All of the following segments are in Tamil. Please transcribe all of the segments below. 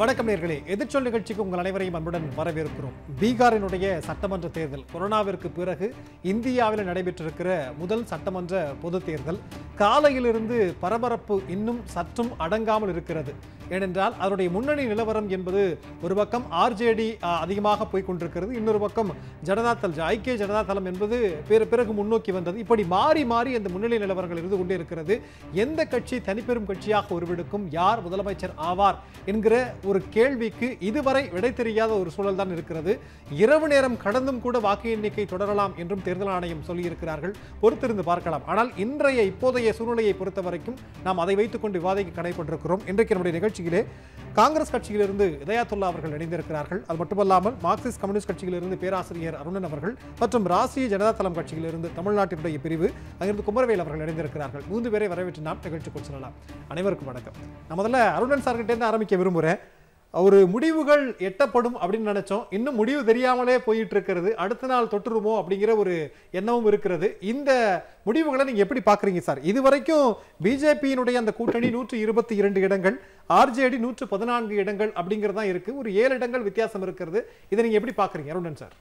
வணக்கம் நேர்களே எதிர்ச்சொல் நிகழ்ச்சிக்கு உங்கள் அனைவரையும் அன்புடன் வரவேற்கிறோம் பீகாரினுடைய சட்டமன்ற தேர்தல் கொரோனாவிற்கு பிறகு இந்தியாவில் நடைபெற்றிருக்கிற முதல் சட்டமன்ற பொதுத் தேர்தல் காலையிலிருந்து பரபரப்பு இன்னும் சற்றும் அடங்காமல் இருக்கிறது ஏனென்றால் அதனுடைய முன்னணி நிலவரம் என்பது ஒரு பக்கம் ஆர்ஜேடி அதிகமாக போய் கொண்டிருக்கிறது இன்னொரு பக்கம் ஜனதாதள் ஐக்கிய ஜனதாதளம் என்பது பிற- பிறகு முன்னோக்கி வந்தது இப்படி மாறி மாறி அந்த முன்னணி நிலவரங்கள் இருந்து கொண்டே இருக்கிறது எந்த கட்சி தனிப்பெரும் கட்சியாக உருவெடுக்கும் யார் முதலமைச்சர் ஆவார் என்கிற ஒரு கேள்விக்கு இதுவரை விடை தெரியாத ஒரு சூழல் தான் இருக்கிறது இரவு நேரம் கடந்தும் கூட வாக்கு எண்ணிக்கை தொடரலாம் என்றும் தேர்தல் ஆணையம் சொல்லியிருக்கிறார்கள் பொறுத்திருந்து பார்க்கலாம் ஆனால் இன்றைய இப்போதைய சூழ்நிலையை பொறுத்த வரைக்கும் நாம் அதை வைத்துக்கொண்டு விவாதிக்க கடைப்பட்டிருக்கிறோம் இன்றைக்கு நம்முடைய நிகழ்ச்சியிலே காங்கிரஸ் கட்சியிலிருந்து இதயாத்துல்லா அவர்கள் இணைந்திருக்கிறார்கள் அது மட்டுமல்லாமல் மார்க்சிஸ்ட் கம்யூனிஸ்ட் கட்சியிலிருந்து பேராசிரியர் அருணன் அவர்கள் மற்றும் ராஷ்டிரிய ஜனதாதளம் கட்சியிலிருந்து தமிழ்நாட்டினுடைய பிரிவு அங்கிருந்து குமரவேல் அவர்கள் இணைந்திருக்கிறார்கள் மூன்று பேரை வரவேற்று நாம் நிகழ்ச்சிக்கு செல்லலாம் அனைவருக்கும் வணக்கம் நான் முதல்ல அருணன் சார்கிட்டேருந்து ஆரம்பிக்க விரும்புகிறேன் ஒரு முடிவுகள் எட்டப்படும் அப்படின்னு நினைச்சோம் இன்னும் முடிவு தெரியாமலே போயிட்டு இருக்கிறது அடுத்த நாள் தொற்றுருமோ அப்படிங்கிற ஒரு எண்ணமும் இருக்கிறது இந்த முடிவுகளை நீங்க எப்படி பாக்குறீங்க சார் இதுவரைக்கும் பிஜேபியினுடைய அந்த கூட்டணி நூற்று இருபத்தி இரண்டு இடங்கள் ஆர்ஜேடி நூற்று பதினான்கு இடங்கள் அப்படிங்கிறது தான் இருக்கு ஒரு ஏழு இடங்கள் வித்தியாசம் இருக்கிறது இதை நீங்க எப்படி பாக்குறீங்க அருணன் சார்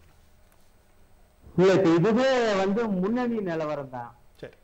இல்ல இப்ப இதுவே வந்து முன்னணி நிலவரம் தான் சரி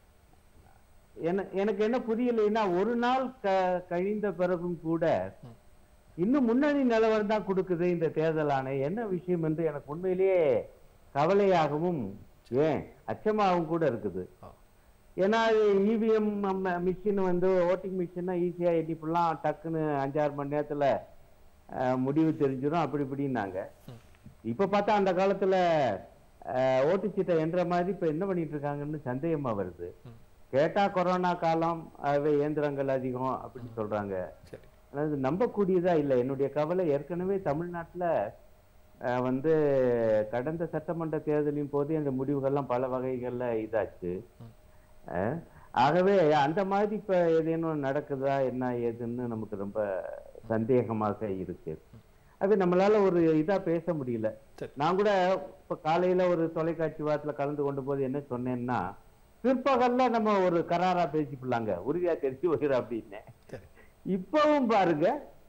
என- எனக்கு என்ன புரியலைன்னா ஒரு நாள் க- கழிந்த பிறகும் கூட இன்னும் முன்னணி நிலவரம் தான் கொடுக்குது இந்த தேர்தல் ஆணையம் என்ன விஷயம் என்று எனக்கு உண்மையிலேயே கவலையாகவும் ஏன் அச்சமாகவும் கூட இருக்குது ஆ. ஏன்னா இவிஎம் மிஷின் வந்து ஓட்டிங் மிஷின்னா ஈஸியா எண்ணிப்பெல்லாம் டக்குன்னு அஞ்சாறு மணி நேரத்துல அஹ், முடிவு தெரிஞ்சிடும் அப்படி இப்படின்னாங்க இப்ப பார்த்தா அந்த காலத்துல அஹ், ஓட்டுச்சீட்டை என்ற மாதிரி இப்ப என்ன பண்ணிட்டு இருக்காங்கன்னு சந்தேகமா வருது கேட்டா கொரோனா காலம் ஆகவே இயந்திரங்கள் அதிகம் அப்படின்னு சொல்றாங்க சரி அதாவது நம்பக்கூடியதா இல்லை என்னுடைய கவலை ஏற்கனவே தமிழ்நாட்டுல அஹ், வந்து கடந்த சட்டமன்ற தேர்தலின் போது அந்த முடிவுகள்லாம் பல வகைகள்ல இதாச்சு அஹ், ஆகவே அந்த மாதிரி இப்ப ஏதேனும் நடக்குதா என்ன ஏதுன்னு நமக்கு ரொம்ப சந்தேகமாக இருக்கு அது நம்மளால ஒரு இதா பேச முடியல சரி. நான் கூட இப்ப காலையில ஒரு தொலைக்காட்சி வாரத்துல கலந்து கொண்ட போது என்ன சொன்னேன்னா பிற்பகல்ல நம்ம ஒரு கராரா பேசிக்கலாங்க உறுதியா தெரிஞ்சு வைக்கிறோம் அப்படின்னு சரி இப்பவும் பாருங்க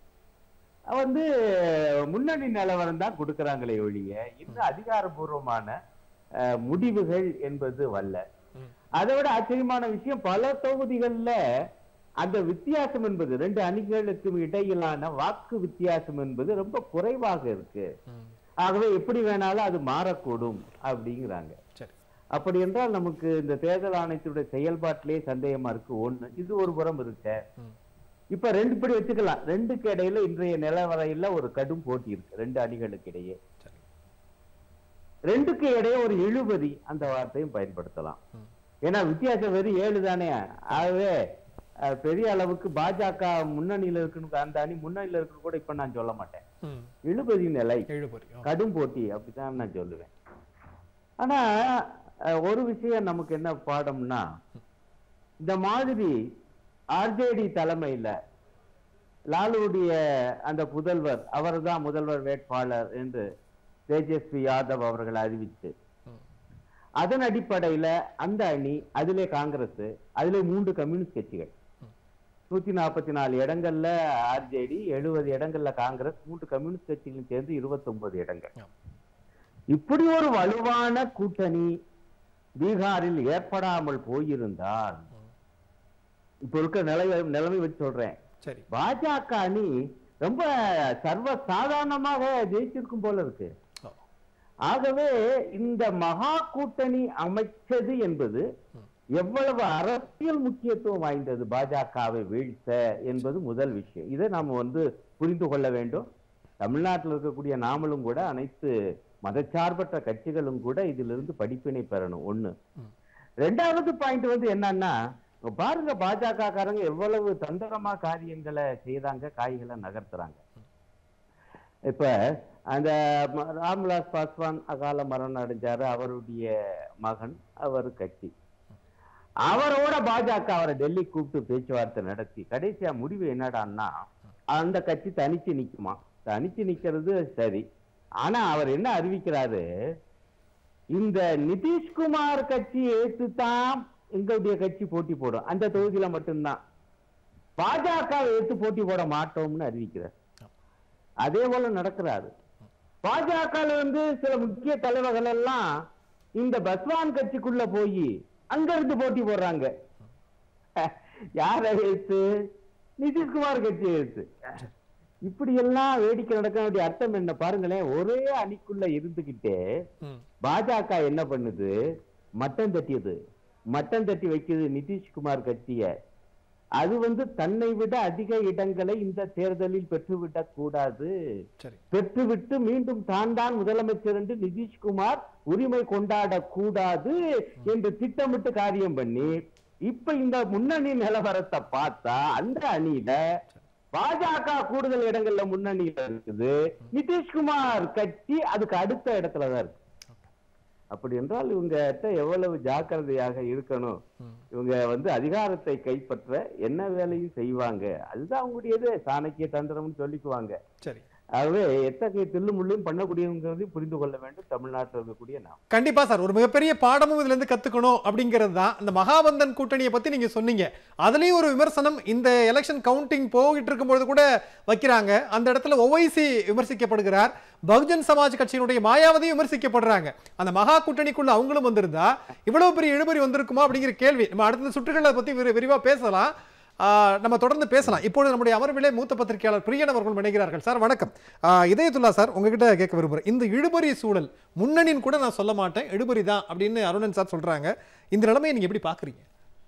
வந்து முன்னணி நிலவரம் தான் கொடுக்கறாங்களே ஒழிய இன்னும் அதிகாரபூர்வமான அஹ், முடிவுகள் என்பது வல்ல ம். அதை விட ஆச்சரியமான விஷயம் பல தொகுதிகள்ல அந்த வித்தியாசம் என்பது ரெண்டு அணிகளுக்கும் இடையிலான வாக்கு வித்தியாசம் என்பது ரொம்ப குறைவாக இருக்கு ம். ஆகவே எப்படி வேணாலும் அது மாறக்கூடும் அப்படிங்கிறாங்க சரி அப்படி என்றால் நமக்கு இந்த தேர்தல் ஆணையத்துடைய செயல்பாட்டிலே சந்தேகமா இருக்கு ஒண்ணு இது ஒரு புறம் இருக்க ம். இப்ப ரெண்டு படி வச்சுக்கலாம் ரெண்டுக்கு இடையில இன்றைய நிலவரையில ஒரு கடும் போட்டி இருக்கு ரெண்டு அணிகளுக்கு இடையே சரி ரெண்டுக்கு இடையே ஒரு இழுபறி அந்த வார்த்தையும் பயன்படுத்தலாம் ம். ஏன்னா வித்தியாசம் வெறும் ஏழு தானே ஆகவே அஹ், பெரிய அளவுக்கு பாஜக முன்னணியில இருக்குன்னு அந்த அணி முன்னணியில இருக்குன்னு கூட இப்ப நான் சொல்ல மாட்டேன் ம் இழுபறி நிலை எழுபறி ஆ. கடும் போட்டி அப்படித்தான் நான் சொல்லுவேன் ஆனா அஹ், ஒரு விஷயம் நமக்கு என்ன பாடம்னா இந்த மாதிரி ஆர்ஜேடி தலைமையில லாலுடைய அந்த புதல்வர் அவர்தான் முதல்வர் வேட்பாளர் என்று தேஜஸ்வி யாதவ் அவர்கள் அறிவித்து ம். அதன் அடிப்படையில அந்த அணி அதிலே காங்கிரஸ் அதிலே மூன்று கம்யூனிஸ்ட் கட்சிகள் நூத்தி நாற்பத்தி நாலு இடங்கள்ல ஆர்ஜேடி எழுபது இடங்கள்ல காங்கிரஸ் மூன்று கம்யூனிஸ்ட் கட்சிகளும் சேர்ந்து 29 இடங்கள் ஆம். இப்படி ஒரு வலுவான கூட்டணி பீகாரில் ஏற்படாமல் போயிருந்தால் இப்ப இருக்க நிலைமை நிலைமை வச்சு சொல்றேன் சரி பாஜக அணி ரொம்ப சர்வ சாதாரணமாக ஜெயிச்சிருக்கும் போல இருக்கு ஆ. ஆகவே இந்த மகா கூட்டணி அமைச்சது என்பது எவ்வளவு அரசியல் முக்கியத்துவம் வாய்ந்தது பாஜகவை வீழ்த்த என்பது முதல் விஷயம் இதை நாம வந்து புரிந்து கொள்ள வேண்டும் தமிழ்நாட்டில் இருக்கக்கூடிய நாமளும் கூட அனைத்து மதச்சார்பற்ற கட்சிகளும் கூட இதிலிருந்து படிப்பினை பெறணும் ஒண்ணு ம். ரெண்டாவது பாயிண்ட் வந்து என்னன்னா இப்ப பாருங்க பாஜக காரங்க எவ்வளவு தந்திரமா காரியங்களை செய்றாங்க காய்களை நகர்த்துறாங்க இப்ப அந்த ம- ராம்விலாஸ் பாஸ்வான் அகால மரணம் அடைஞ்சாரு அவருடைய மகன் அவர் கட்சி அவரோட பாஜக அவரை டெல்லி கூப்பிட்டு பேச்சுவார்த்தை நடத்தி கடைசியா முடிவு என்னடான்னா அந்த கட்சி தனிச்சு நிக்குமா தனிச்சு நிக்கிறது சரி ஆனா அவர் என்ன அறிவிக்கிறாரு இந்த நிதிஷ்குமார் கட்சி ஏத்து தான் எங்களுடைய கட்சி போட்டி போடும் அந்த தொகுதியில மட்டும்தான் பாஜக ஏத்து போட்டி போட மாட்டோம்னு அறிவிக்கிறார் அதே போல நடக்கிறாரு பாஜக வந்து சில முக்கிய தலைவர்கள் எல்லாம் இந்த பஸ்வான் கட்சிக்குள்ள போய் அங்க இருந்து போட்டி போடுறாங்க யார எழுத்து நிதிஷ்குமார் கட்சி எழுத்து இப்படி எல்லாம் வேடிக்கை நடக்க வேண்டிய அர்த்தம் என்ன பாருங்களேன் ஒரே அணிக்குள்ள இருந்துகிட்டே ம். பாஜக என்ன பண்ணுது மட்டம் தட்டியது மட்டம் தட்டி வைக்குது நிதிஷ்குமார் கட்சிய அது வந்து தன்னை விட அதிக இடங்களை இந்த தேர்தலில் பெற்றுவிடக் கூடாது சரி பெற்றுவிட்டு மீண்டும் தான் தான் முதலமைச்சர் என்று நிதிஷ்குமார் உரிமை கொண்டாடக் கூடாது என்று திட்டமிட்டு காரியம் பண்ணி இப்ப இந்த முன்னணி நிலவரத்தை பார்த்தா அந்த அணியில பாஜக கூடுதல் இடங்கள்ல முன்னணியில இருக்குது நிதிஷ்குமார் கட்சி அதுக்கு அடுத்த இடத்துல தான் இருக்கு அப்படி என்றால் இவங்க எவ்வளவு ஜாக்கிரதையாக இருக்கணும் ம். இவங்க வந்து அதிகாரத்தை கைப்பற்ற என்ன வேலையும் செய்வாங்க அதுதான் அவங்களுடையது சாணக்கிய தந்திரம்னு சொல்லிக்குவாங்க சரி ஆகவே எத்தகைய தில்லு முள்ளும் பண்ணக்கூடியவங்கிறதையும் புரிந்து கொள்ள வேண்டும் தமிழ்நாட்டில் இருக்கக்கூடிய நாம் கண்டிப்பா சார் ஒரு மிகப்பெரிய பாடமும் இதுல இருந்து கத்துக்கணும் அப்படிங்கிறது தான் இந்த மகாபந்தன் கூட்டணியை பத்தி நீங்க சொன்னீங்க அதுலயும் ஒரு விமர்சனம் இந்த எலெக்ஷன் கவுண்டிங் போகிட்டு இருக்கும்பொழுது கூட வைக்கிறாங்க அந்த இடத்துல ஒவைசி விமர்சிக்கப்படுகிறார் பகுஜன் சமாஜ் கட்சியினுடைய மாயாவதியும் விமர்சிக்கப்படுறாங்க அந்த மகா கூட்டணிக்குள்ள அவங்களும் வந்திருந்தா இவ்வளவு பெரிய இழுபறி வந்திருக்குமா அப்படிங்கிற கேள்வி நம்ம அடுத்த சுற்றுகளை பத்தி விரி- விரிவா பேசலாம் ஆஹ் நம்ம தொடர்ந்து பேசலாம் இப்பொழுது நம்முடைய அமர்விலே மூத்த பத்திரிகையாளர் பிரியன் அவர்கள் இணைகிறார்கள் சார் வணக்கம் ஆஹ் இதயத்துல்லா சார் உங்ககிட்ட கேட்க விரும்புகிறேன் இந்த இழுபறி சூழல் முன்னணின்னு கூட நான் சொல்ல மாட்டேன் இழுபறி தான் அப்படின்னு அருணன் சார் சொல்றாங்க இந்த நிலைமையை நீங்க எப்படி பாக்குறீங்க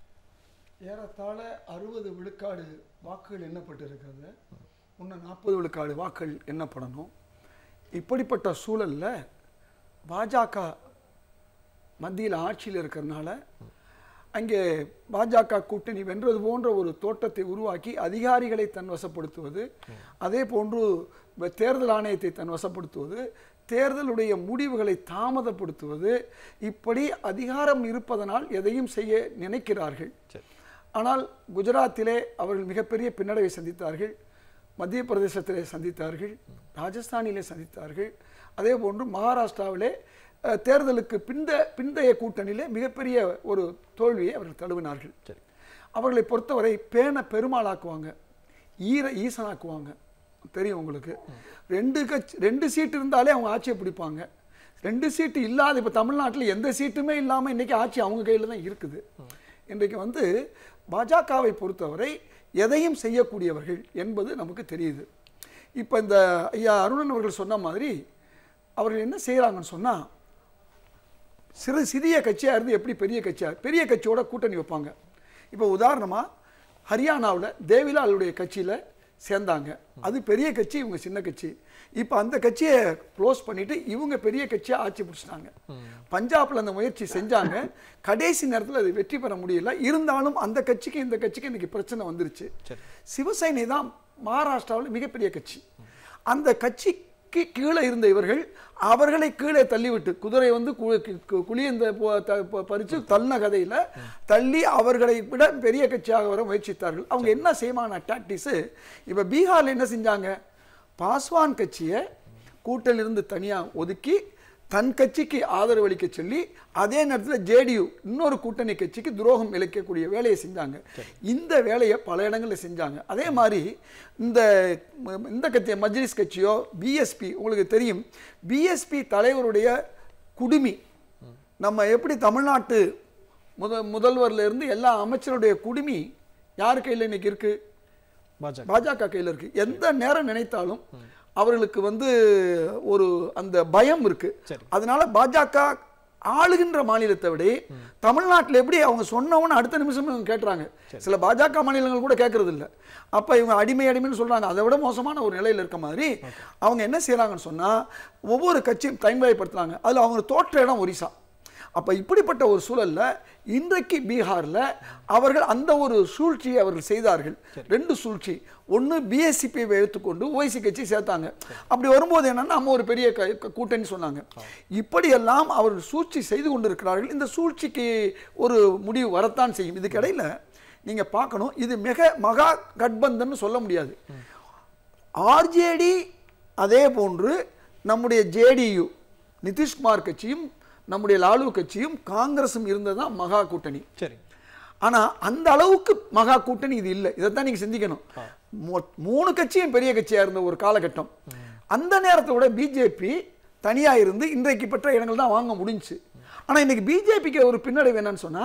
ஏறத்தாழ அறுபது விழுக்காடு வாக்குகள் எண்ணப்பட்டிருக்கிறது இன்னும் நாற்பது விழுக்காடு வாக்குகள் எண்ணப்படணும் இப்படிப்பட்ட சூழல்ல பாஜக மத்தியில் ஆட்சியில் இருக்கிறதுனால அங்கே பாஜக கூட்டணி வென்றது போன்ற ஒரு தோட்டத்தை உருவாக்கி அதிகாரிகளை தன் வசப்படுத்துவது அதே போன்று வ- தேர்தல் ஆணையத்தை தன் வசப்படுத்துவது தேர்தலுடைய முடிவுகளை தாமதப்படுத்துவது இப்படி அதிகாரம் இருப்பதனால் எதையும் செய்ய நினைக்கிறார்கள் ஆனால் குஜராத்திலே அவர்கள் மிகப்பெரிய பின்னடைவை சந்தித்தார்கள் மத்திய பிரதேசத்திலே சந்தித்தார்கள் ராஜஸ்தானிலே சந்தித்தார்கள் அதே போன்று மகாராஷ்டிராவிலே அஹ், தேர்தலுக்கு பிந்த பிந்தைய கூட்டணியிலே மிகப்பெரிய ஒரு தோல்வியை அவர்கள் தழுவினார்கள் அவர்களை பொறுத்தவரை பேனை பெருமாளாக்குவாங்க ஈர ஈசனாக்குவாங்க தெரியும் உங்களுக்கு ரெண்டு கட்சி ரெண்டு சீட்டு இருந்தாலே அவங்க ஆட்சியை பிடிப்பாங்க ரெண்டு சீட்டு இல்லாத இப்போ தமிழ்நாட்டில் எந்த சீட்டுமே இல்லாமல் இன்னைக்கு ஆட்சி அவங்க கையில் தான் இருக்குது இன்றைக்கு வந்து பாஜகவை பொறுத்தவரை எதையும் செய்யக்கூடியவர்கள் என்பது நமக்கு தெரியுது இப்போ இந்த ஐயா அருணன் அவர்கள் சொன்ன மாதிரி அவர்கள் என்ன செய்கிறாங்கன்னு சொன்னால் சிறு சிறிய கட்சியாக இருந்து எப்படி பெரிய கட்சியாக பெரிய கட்சியோட கூட்டணி வைப்பாங்க இப்போ உதாரணமாக ஹரியானாவில் தேவிலாலுடைய கட்சியில் சேர்ந்தாங்க அது பெரிய கட்சி இவங்க சின்ன கட்சி இப்போ அந்த கட்சியை க்ளோஸ் பண்ணிட்டு இவங்க பெரிய கட்சியை ஆட்சி பிடிச்சிட்டாங்க பஞ்சாப்ல அந்த முயற்சி செஞ்சாங்க கடைசி நேரத்தில் அது வெற்றி பெற முடியல இருந்தாலும் அந்த கட்சிக்கு இந்த கட்சிக்கு இன்னைக்கு பிரச்சனை வந்துருச்சு சிவசேனை தான் மகாராஷ்டிராவில் மிகப்பெரிய கட்சி அந்த கட்சிக்கு கீழே இருந்த இவர்கள் அவர்களை கீழே தள்ளிவிட்டு குதிரை வந்து கு- கு- குழியந்த போ- த- ப- பறிச்சு தள்ளின கதையில தள்ளி அவர்களை விட பெரிய கட்சியாக வர முயற்சித்தார்கள் அவங்க என்ன செய்வாங்க டாக்டிஸ் இப்ப பீகார்ல என்ன செஞ்சாங்க பாஸ்வான் கட்சியை கூட்டிலிருந்து தனியா ஒதுக்கி தன் கட்சிக்கு ஆதரவு அளிக்க சொல்லி அதே நேரத்தில் ஜேடியு இன்னொரு கூட்டணி கட்சிக்கு துரோகம் இழைக்கக்கூடிய வேலையை செஞ்சாங்க இந்த வேலையை பல இடங்களில் செஞ்சாங்க அதே மாதிரி இந்த ம- இந்த கட்சி மஜ்லிஸ் கட்சியோ பிஎஸ்பி உங்களுக்கு தெரியும் பிஎஸ்பி தலைவருடைய குடுமி நம்ம எப்படி தமிழ்நாட்டு முத முதல்வர்ல இருந்து எல்லா அமைச்சருடைய குடுமி யார் கையில் இன்னைக்கு இருக்கு பாஜக பாஜக கையில் இருக்கு எந்த நேரம் நினைத்தாலும் அவர்களுக்கு வந்து ஒரு அந்த பயம் இருக்கு சரி. அதனால பாஜக ஆளுகின்ற மாநிலத்தை விட தமிழ்நாட்டில் எப்படி அவங்க சொன்னவொன்னு அடுத்த நிமிஷம் இவங்க கேட்டுறாங்க சில பாஜக மாநிலங்கள் கூட கேட்கறது இல்ல அப்ப இவங்க அடிமை அடிமைன்னு சொல்றாங்க அதை விட மோசமான ஒரு நிலையில இருக்க மாதிரி அவங்க என்ன செய்றாங்கன்னு சொன்னா ஒவ்வொரு கட்சியும் டைம்லாயப்படுத்துறாங்க அதுல அவங்க தோற்ற இடம் ஒரிசா அப்ப இப்படிப்பட்ட ஒரு சூழல்ல இன்றைக்கு பீகார்ல அவர்கள் அந்த ஒரு சூழ்ச்சியை அவர்கள் செய்தார்கள் ரெண்டு சூழ்ச்சி ஒன்னு பிஎஸ்சிபி எடுத்துக்கொண்டு ஓய்சி கட்சி சேர்த்தாங்க அப்படி வரும்போது என்னன்னா நம்ம ஒரு பெரிய க- க- கூட்டணி சொன்னாங்க இப்படியெல்லாம் அவர்கள் சூழ்ச்சி செய்து கொண்டிருக்கிறார்கள் இந்த சூழ்ச்சிக்கு ஒரு முடிவு வரத்தான் செய்யும் இதுக்கு இடையில நீங்க பார்க்கணும் இது மிக மகா கட்பந்தன் சொல்ல முடியாது ஆர்ஜேடி அதே போன்று நம்முடைய ஜேடியு நிதிஷ்குமார் கட்சியும் நம்முடைய லாலு கட்சியும் காங்கிரஸும் இருந்ததுதான் மகா கூட்டணி சரி ஆனா அந்த அளவுக்கு மகா கூட்டணி இது இல்லை இதைத்தான் நீங்க சிந்திக்கணும் மூ- மூணு கட்சியும் பெரிய கட்சியா இருந்த ஒரு காலகட்டம் அந்த நேரத்தோட பிஜேபி தனியா இருந்து இன்றைக்கு பெற்ற இடங்கள் தான் வாங்க முடிஞ்சுச்சு ஆனா இன்னைக்கு பிஜேபிக்கு ஒரு பின்னடைவு என்னன்னு சொன்னா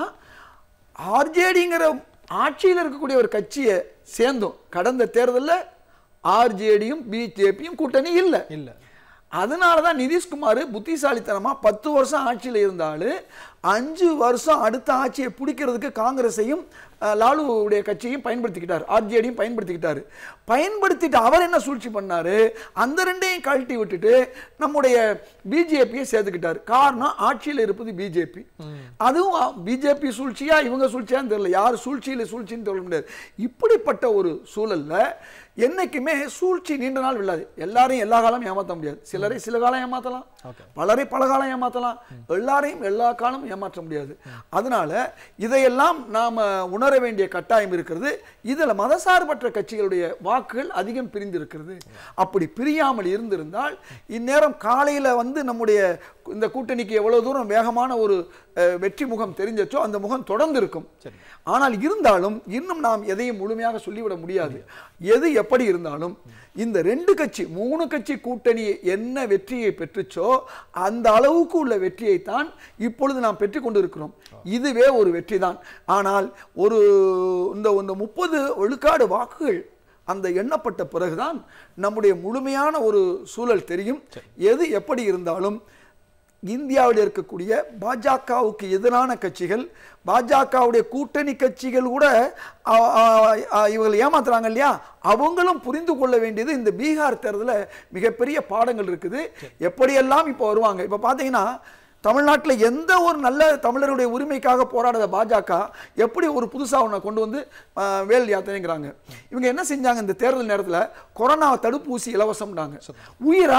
ஆர்ஜேடிங்கிற ஆட்சியில் இருக்கக்கூடிய ஒரு கட்சியை சேர்ந்தோம் கடந்த தேர்தலில் ஆர்ஜேடியும் பிஜேபியும் கூட்டணி இல்லை இல்ல அதனால தான் நிதிஷ்குமார் புத்திசாலித்தனமா பத்து வருஷம் ஆட்சியில் இருந்தாலும் அஞ்சு வருஷம் அடுத்த ஆட்சியை பிடிக்கிறதுக்கு காங்கிரஸையும் அஹ், லாலுவுடைய கட்சியையும் பயன்படுத்திக்கிட்டார் ஆர்ஜேடியும் பயன்படுத்திக்கிட்டாரு பயன்படுத்திட்டு அவர் என்ன சூழ்ச்சி பண்ணாரு அந்த ரெண்டையும் கழட்டி விட்டுட்டு நம்முடைய பிஜேபியை சேர்த்துக்கிட்டாரு காரணம் ஆட்சியில் இருப்பது பிஜேபி அதுவும் பிஜேபி சூழ்ச்சியா இவங்க சூழ்ச்சியான்னு தெரியல யார் சூழ்ச்சியில் சூழ்ச்சின்னு சொல்ல முடியாது இப்படிப்பட்ட ஒரு சூழல்ல என்னைக்குமே சூழ்ச்சி நீண்ட நாள் விழாது எல்லாரையும் எல்லா காலமும் ஏமாற்ற முடியாது சிலரை சில காலம் ஏமாத்தலாம் பலரை பல காலம் ஏமாத்தலாம் எல்லாரையும் எல்லா காலமும் ஏமாற்ற முடியாது அதனால இதையெல்லாம் நாம உணர வேண்டிய கட்டாயம் இருக்கிறது இதுல மதசார்பற்ற கட்சிகளுடைய வாக்குகள் அதிகம் பிரிந்திருக்கிறது அப்படி பிரியாமல் இருந்திருந்தால் இந்நேரம் காலையில வந்து நம்முடைய இந்த கூட்டணிக்கு எவ்வளவு தூரம் வேகமான ஒரு அஹ், வெற்றி முகம் தெரிஞ்சச்சோ அந்த முகம் தொடர்ந்து இருக்கும் ஆனால் இருந்தாலும் இன்னும் நாம் எதையும் முழுமையாக சொல்லிவிட முடியாது எது எப்படி இருந்தாலும் இந்த ரெண்டு கட்சி மூணு கட்சி கூட்டணி என்ன வெற்றியை பெற்றுச்சோ அந்த அளவுக்கு உள்ள வெற்றியைத்தான் இப்பொழுது நாம் பெற்றுக் கொண்டிருக்கிறோம் இதுவே ஒரு வெற்றி தான் ஆனால் ஒரு இந்த இந்த முப்பது விழுக்காடு வாக்குகள் அந்த எண்ணப்பட்ட பிறகுதான் நம்முடைய முழுமையான ஒரு சூழல் தெரியும் எது எப்படி இருந்தாலும் இந்தியாவில் இருக்கக்கூடிய பாஜகவுக்கு எதிரான கட்சிகள் பாஜகவுடைய கூட்டணி கட்சிகள் கூட ஆ, ஆ, ஆ, இவங்களை ஏமாத்துறாங்க இல்லையா அவங்களும் புரிந்து கொள்ள வேண்டியது இந்த பீகார் தேர்தலில் மிகப்பெரிய பாடங்கள் இருக்குது எப்படியெல்லாம் இப்போ வருவாங்க இப்போ பார்த்தீங்கன்னா தமிழ்நாட்டில் எந்த ஒரு நல்ல தமிழருடைய உரிமைக்காக போராடாத பாஜக எப்படி ஒரு புதுசா ஒன்றை கொண்டு வந்து ஆ, வேல் யாத்திரைங்கிறாங்க இவங்க என்ன செஞ்சாங்க இந்த தேர்தல் நேரத்தில் கொரோனா தடுப்பூசி இலவசம்னாங்க உயிரா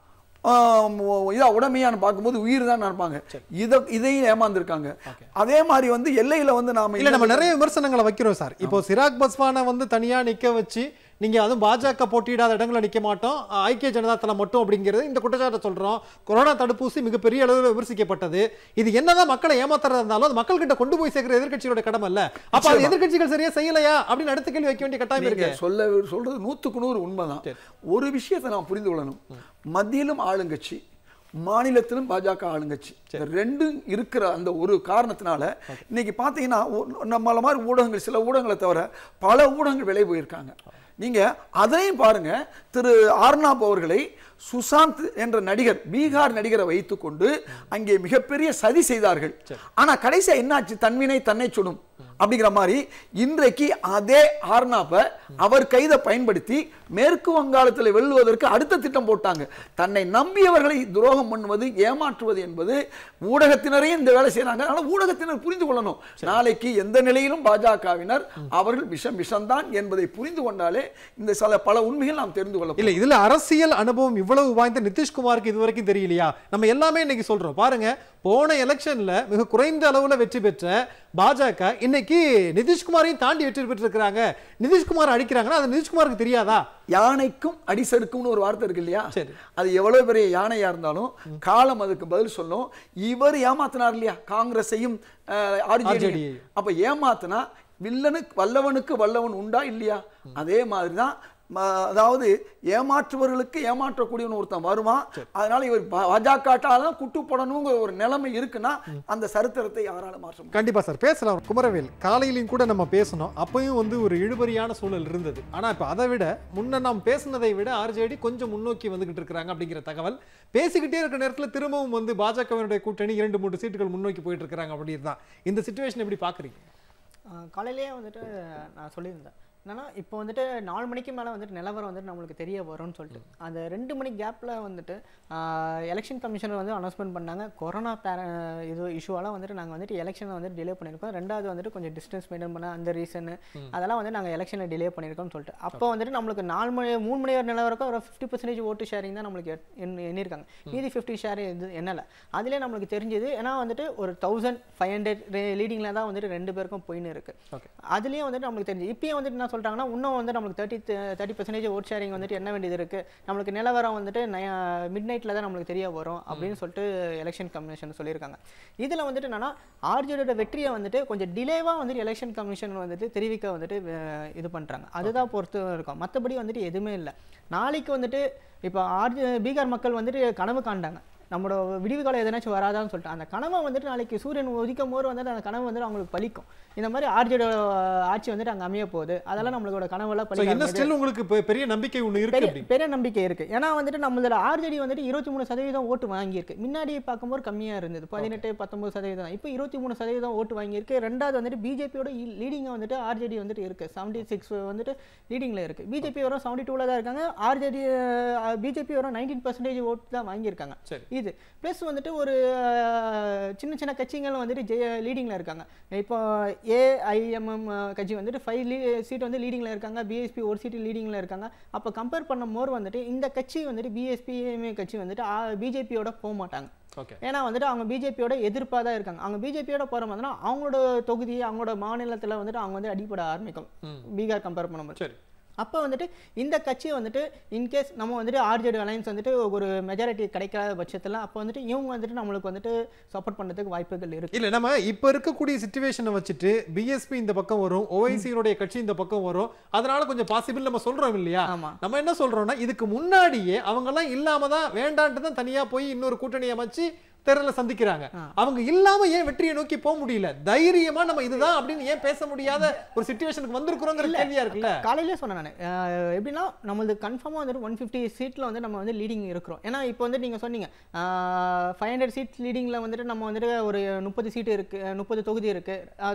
ஆம், இதா உடமையான்னு பார்க்கும்போது உயிர் தான் நினைப்பாங்க இதை இதையும் ஏமாந்துருக்காங்க அதே மாதிரி வந்து எல்லையில வந்து நாம இல்ல நம்ம நிறைய விமர்சனங்களை வைக்கிறோம் சார் இப்போ சிராக் பஸ்வானை வந்து தனியா நிக்க வச்சு நீங்க அதுவும் பாஜக போட்டியிடாத இடங்களை நிக்க மாட்டோம் ஐக்கிய ஜனதா தளம் மட்டும் அப்படிங்கிறது இந்த குற்றச்சாட்டை சொல்றோம் கொரோனா தடுப்பூசி மிகப்பெரிய அளவில் விமர்சிக்கப்பட்டது இது என்னதான் மக்களை ஏமாத்துறதா இருந்தாலும் அது மக்கள் கிட்ட கொண்டு போய் சேர்க்கிற எதிர்க்கட்சியோட கடமை இல்ல அப்ப அது எதிர்க்கட்சிகள் சரியா செய்யலையா அப்படின்னு அடுத்த கேள்வி வைக்க வேண்டிய கட்டாயம் நீங்க இருக்கு சொல்ல சொல்றது நூத்துக்கு நூறு உண்மைதான் ஒரு விஷயத்தை நாம் புரிந்து கொள்ளணும் மத்தியிலும் ஆளுங்கட்சி மாநிலத்திலும் பாஜக ஆளுங்கட்சி இந்த ரெண்டும் இருக்கிற அந்த ஒரு காரணத்தினால இன்னைக்கு பார்த்தீங்கன்னா ஒ- நம்மள மாதிரி ஊடகங்கள் சில ஊடகங்களை தவிர பல ஊடகங்கள் விலை போயிருக்காங்க நீங்க அதையும் பாருங்க திரு ஆர்னாப் அவர்களை சுசாந்த் என்ற நடிகர் பீகார் நடிகரை வைத்துக்கொண்டு அங்கே மிகப்பெரிய சதி செய்தார்கள் ஆனா கடைசியா என்னாச்சு தன்வினை தன்னை சுடும் அப்படிங்கிற மாதிரி இன்றைக்கு அதே ஆர்னாப்பை அவர் கைதை பயன்படுத்தி மேற்கு வங்காளத்தில் வெல்லுவதற்கு அடுத்த திட்டம் போட்டாங்க தன்னை நம்பியவர்களை துரோகம் பண்ணுவது ஏமாற்றுவது என்பது ஊடகத்தினரையும் இந்த வேலை செய்யறாங்க அதனால ஊடகத்தினர் புரிந்து கொள்ளணும் நாளைக்கு எந்த நிலையிலும் பாஜகவினர் அவர்கள் விஷம் விஷம்தான் என்பதை புரிந்து கொண்டாலே இந்த சில பல உண்மைகள் நாம் தெரிந்து கொள்ள இல்ல இதுல அரசியல் அனுபவம் இவ்வளவு வாய்ந்த நிதிஷ்குமாருக்கு இது வரைக்கும் தெரியலையா நம்ம எல்லாமே இன்னைக்கு சொல்றோம் பாருங்க போன எலெக்ஷன்ல மிக குறைந்த அளவுல வெற்றி பெற்ற பாஜக இன்னைக்கு நிதிஷ்குமாரையும் தாண்டி வெற்றி பெற்றிருக்கிறாங்க நிதிஷ்குமார் அடிக்கிறாங்கன்னா அது நிதிஷ்குமாருக்கு தெரியாதா யானைக்கும் அடிசருக்கும்னு ஒரு வார்த்தை இருக்கு இல்லையா சரி. அது எவ்வளவு பெரிய யானையா இருந்தாலும் காலம் அதுக்கு பதில் சொல்லும் இவர் ஏமாத்தினார் இல்லையா காங்கிரஸையும் ஆர்ஜேடி RJD. அப்ப ஏமாத்தினா வில்லனுக்கு வல்லவனுக்கு வல்லவன் உண்டா இல்லையா அதே மாதிரி தான் அதாவது ஏமாற்றுவர்களுக்கு ஏமாற்றக்கூடியவன் ஒருத்தன் வருவான் அதனால இவர் பாஜகட்டாலாம் குட்டு போடணுங்கிற ஒரு நிலைமை இருக்குன்னா அந்த சரித்திரத்தை யாரால மாற்ற முடியும் கண்டிப்பா சார் பேசலாம் குமரவேல் காலையிலையும் கூட நம்ம பேசணும் அப்பயும் வந்து ஒரு இழுபறியான சூழல் இருந்தது ஆனா இப்ப அதை விட முன்ன நாம் பேசுனதை விட ஆர்ஜேடி கொஞ்சம் முன்னோக்கி வந்துகிட்டு இருக்கிறாங்க அப்படிங்கிற தகவல் பேசிக்கிட்டே இருக்கிற நேரத்துல திரும்பவும் வந்து பாஜகவினுடைய கூட்டணி இரண்டு மூன்று சீட்டுகள் முன்னோக்கி போயிட்டு இருக்காங்க அப்படின்னு தான் இந்த சுச்சுவேஷன் எப்படி பாக்குறீங்க ஆஹ் காலையிலேயே வந்துட்டு நான் சொல்லியிருந்தேன் என்னன்னா இப்போ வந்துட்டு நாலு மணிக்கு மேலே வந்துட்டு நிலவரம் வந்துட்டு நம்மளுக்கு தெரிய வரும்னு சொல்லிட்டு அந்த ரெண்டு மணி கேப்பில் வந்துட்டு எலெக்ஷன் கமிஷனர் வந்து அனௌன்ஸ்மெண்ட் பண்ணாங்க கொரோனா பேர இது இஷ்யூவெல்லாம் வந்துட்டு நாங்கள் வந்துட்டு எலெக்ஷனை வந்துட்டு டிலே பண்ணியிருக்கோம் ரெண்டாவது வந்துட்டு கொஞ்சம் டிஸ்டன்ஸ் மெயின்டைன் பண்ண அந்த ரீசனு அதெல்லாம் வந்து நாங்கள் எலெக்ஷனை டிலே பண்ணியிருக்கோம்னு சொல்லிட்டு அப்போ வந்துட்டு நம்மளுக்கு நாலு மணி மூணு மணி வரை நிலவரம் ஒரு ஃபிஃப்டி பர்சன்டேஜ் ஓட்டு ஷேரிங் தான் நம்மளுக்கு எட்- எண்ணி- எண்ணியிருக்காங்க மீதி ஃபிஃப்டி ஷேர் இது என்னல அதிலே நம்மளுக்கு தெரிஞ்சது ஏன்னா வந்துட்டு ஒரு தௌசண்ட் ஃபைவ் ஹண்ட்ரட் லீடிங்கில் தான் வந்துட்டு ரெண்டு பேருக்கும் போயின்னு இருக்கு Okay. அதுலேயும் வந்துட்டு நம்மளுக்கு தெரிஞ்சு இப்பயும் வந்துட்டு என்ன சொல்றாங்கன்னா இன்னும் வந்து நம்மளுக்கு thirty thirty percentage vote sharing வந்துட்டு என்ன வேண்டியது இருக்கு நம்மளுக்கு நிலவரம் வந்துட்டு மிட் நைட்டில் தான் நம்மளுக்கு தெரிய வரும் அப்படின்னு சொல்லிட்டு எலெக்ஷன் கமிஷன் சொல்லியிருக்காங்க இதில் வந்துட்டு என்னன்னா ஆர்ஜேடியோட வெற்றியை வந்துட்டு கொஞ்சம் டிலேவாக வந்துட்டு எலெக்ஷன் கமிஷன் வந்துட்டு தெரிவிக்க வந்துட்டு அஹ், இது பண்ணுறாங்க அதுதான் பொறுத்து இருக்கும் மற்றபடி வந்துட்டு எதுவுமே இல்லை நாளைக்கு வந்துட்டு இப்போ ஆர்ஜே பீகார் மக்கள் வந்துட்டு கனவு காண்டாங்க நம்மளோட விடிவு காலம் எதனாச்சும் வராதான்னு சொல்லிட்டு அந்த கனவை வந்துட்டு நாளைக்கு சூரியன் உதிக்கும் போது வந்துட்டு அந்த கனவு வந்துட்டு அவங்களுக்கு பலிக்கும் இந்த மாதிரி ஆர்ஜேடியோட ஆட்சி வந்துட்டு அங்கே அமைய போகுது அதெல்லாம் நம்மளோட கனவெல்லாம் So, பலிக்க இன்னும் ஆரம்பிக்குது. ஸ்டில் உங்களுக்கு பெ- பெரிய நம்பிக்கை ஒண்ணு இருக்கு பெரிய அப்படி பெரிய நம்பிக்கை இருக்கு ஏன்னா வந்துட்டு நம்மளோட ஆர்ஜேடி வந்துட்டு இருபத்தி மூணு சதவீதம் ஓட்டு வாங்கியிருக்கு முன்னாடி பார்க்கும்போது கம்மியா இருந்தது பதினெட்டு பத்தொன்பது சதவீதம் இப்போ இருபத்தி மூணு சதவீதம் ஓட்டு வாங்கியிருக்கு ரெண்டாவது வந்துட்டு பிஜேபியோட லீடிங்காக வந்துட்டு ஆர்ஜேடி வந்துட்டு இருக்கு செவன்டி சிக்ஸ் வந்துட்டு லீடிங்ல இருக்கு பிஜேபி வரும் செவன்டி டூவில் தான் இருக்காங்க ஆர்ஜேடி பிஜேபி வரும் நைன்டீன் பர்சன்டேஜ் ஓட்டு தான் வாங்கியிருக்காங்க சரி இது ப்ளஸ் வந்துட்டு ஒரு அஹ், சின்ன சின்ன கட்சிகள் வந்துட்டு ஜெய லீடிங்கில் இருக்காங்க இப்போ ஏஐஎம்எம் கட்சி வந்துட்டு ஃபைவ் லீ சீட் வந்து லீடிங்கில் இருக்காங்க பிஎஸ்பி ஒரு சீட்டு லீடிங்கில் இருக்காங்க அப்போ கம்பேர் பண்ணும்போது வந்துட்டு இந்த கட்சி வந்துட்டு பிஎஸ்பி கட்சி வந்துட்டு பிஜேபியோட போக மாட்டாங்க ஓகே ஏன்னா வந்துட்டு அவங்க பிஜேபியோட எதிர்ப்பாக தான் இருக்காங்க அவங்க பிஜேபியோட போகிற மாதிரினா அவங்களோட தொகுதி அவங்களோட மாநிலத்தில் வந்துட்டு அவங்க வந்து அடிப்பட ஆரம்பிக்கும் ம். பீகார் கம்பேர் பண்ணும்போது சரி அப்போ வந்துட்டு இந்த கட்சி வந்துட்டு இன்கேஸ் நம்ம வந்துட்டு ஆர்ஜேடி அலைன்ஸ் வந்துட்டு ஒரு மெஜாரிட்டி கிடைக்காத பட்சத்தில் அப்போ வந்துட்டு இவங்க வந்துட்டு நம்மளுக்கு வந்துட்டு சப்போர்ட் பண்ணுறதுக்கு வாய்ப்புகள் இருக்கு இல்ல நம்ம இப்ப இருக்கக்கூடிய சுச்சுவேஷனை வச்சுட்டு பிஎஸ்பி இந்த பக்கம் வரும் ஓஐசியினுடைய கட்சி இந்த பக்கம் வரும் அதனால கொஞ்சம் பாசிபிள் நம்ம சொல்றோம் இல்லையா ஆமா நம்ம என்ன சொல்றோம்னா இதுக்கு முன்னாடியே அவங்க எல்லாம் இல்லாம தான் வேண்டான்ட்டு தான் தனியா போய் இன்னொரு கூட்டணி அமைச்சு தேர்தலை சந்திக்கிறாங்க ஆ. அவங்க இல்லாம ஏன் வெற்றியை நோக்கி போக முடியல தைரியமா நம்ம இதுதான் அப்படின்னு ஏன் பேச முடியாத ஒரு சுச்சுவேஷனுக்கு வந்திருக்கிறோங்கிற கேள்வியா இருக்குல்ல காலையிலே சொன்னேன் நான் எப்படின்னா நம்மளது கன்ஃபார்மாக வந்துட்டு ஒன் ஃபிஃப்டி சீட்டில் வந்து நம்ம வந்து லீடிங் இருக்கிறோம் ஏன்னா இப்போ வந்து நீங்கள் சொன்னீங்க ஃபைவ் ஹண்ட்ரட் சீட் லீடிங்கில் வந்துட்டு நம்ம வந்துட்டு ஒரு முப்பது சீட்டு இருக்குது முப்பது தொகுதி இருக்குது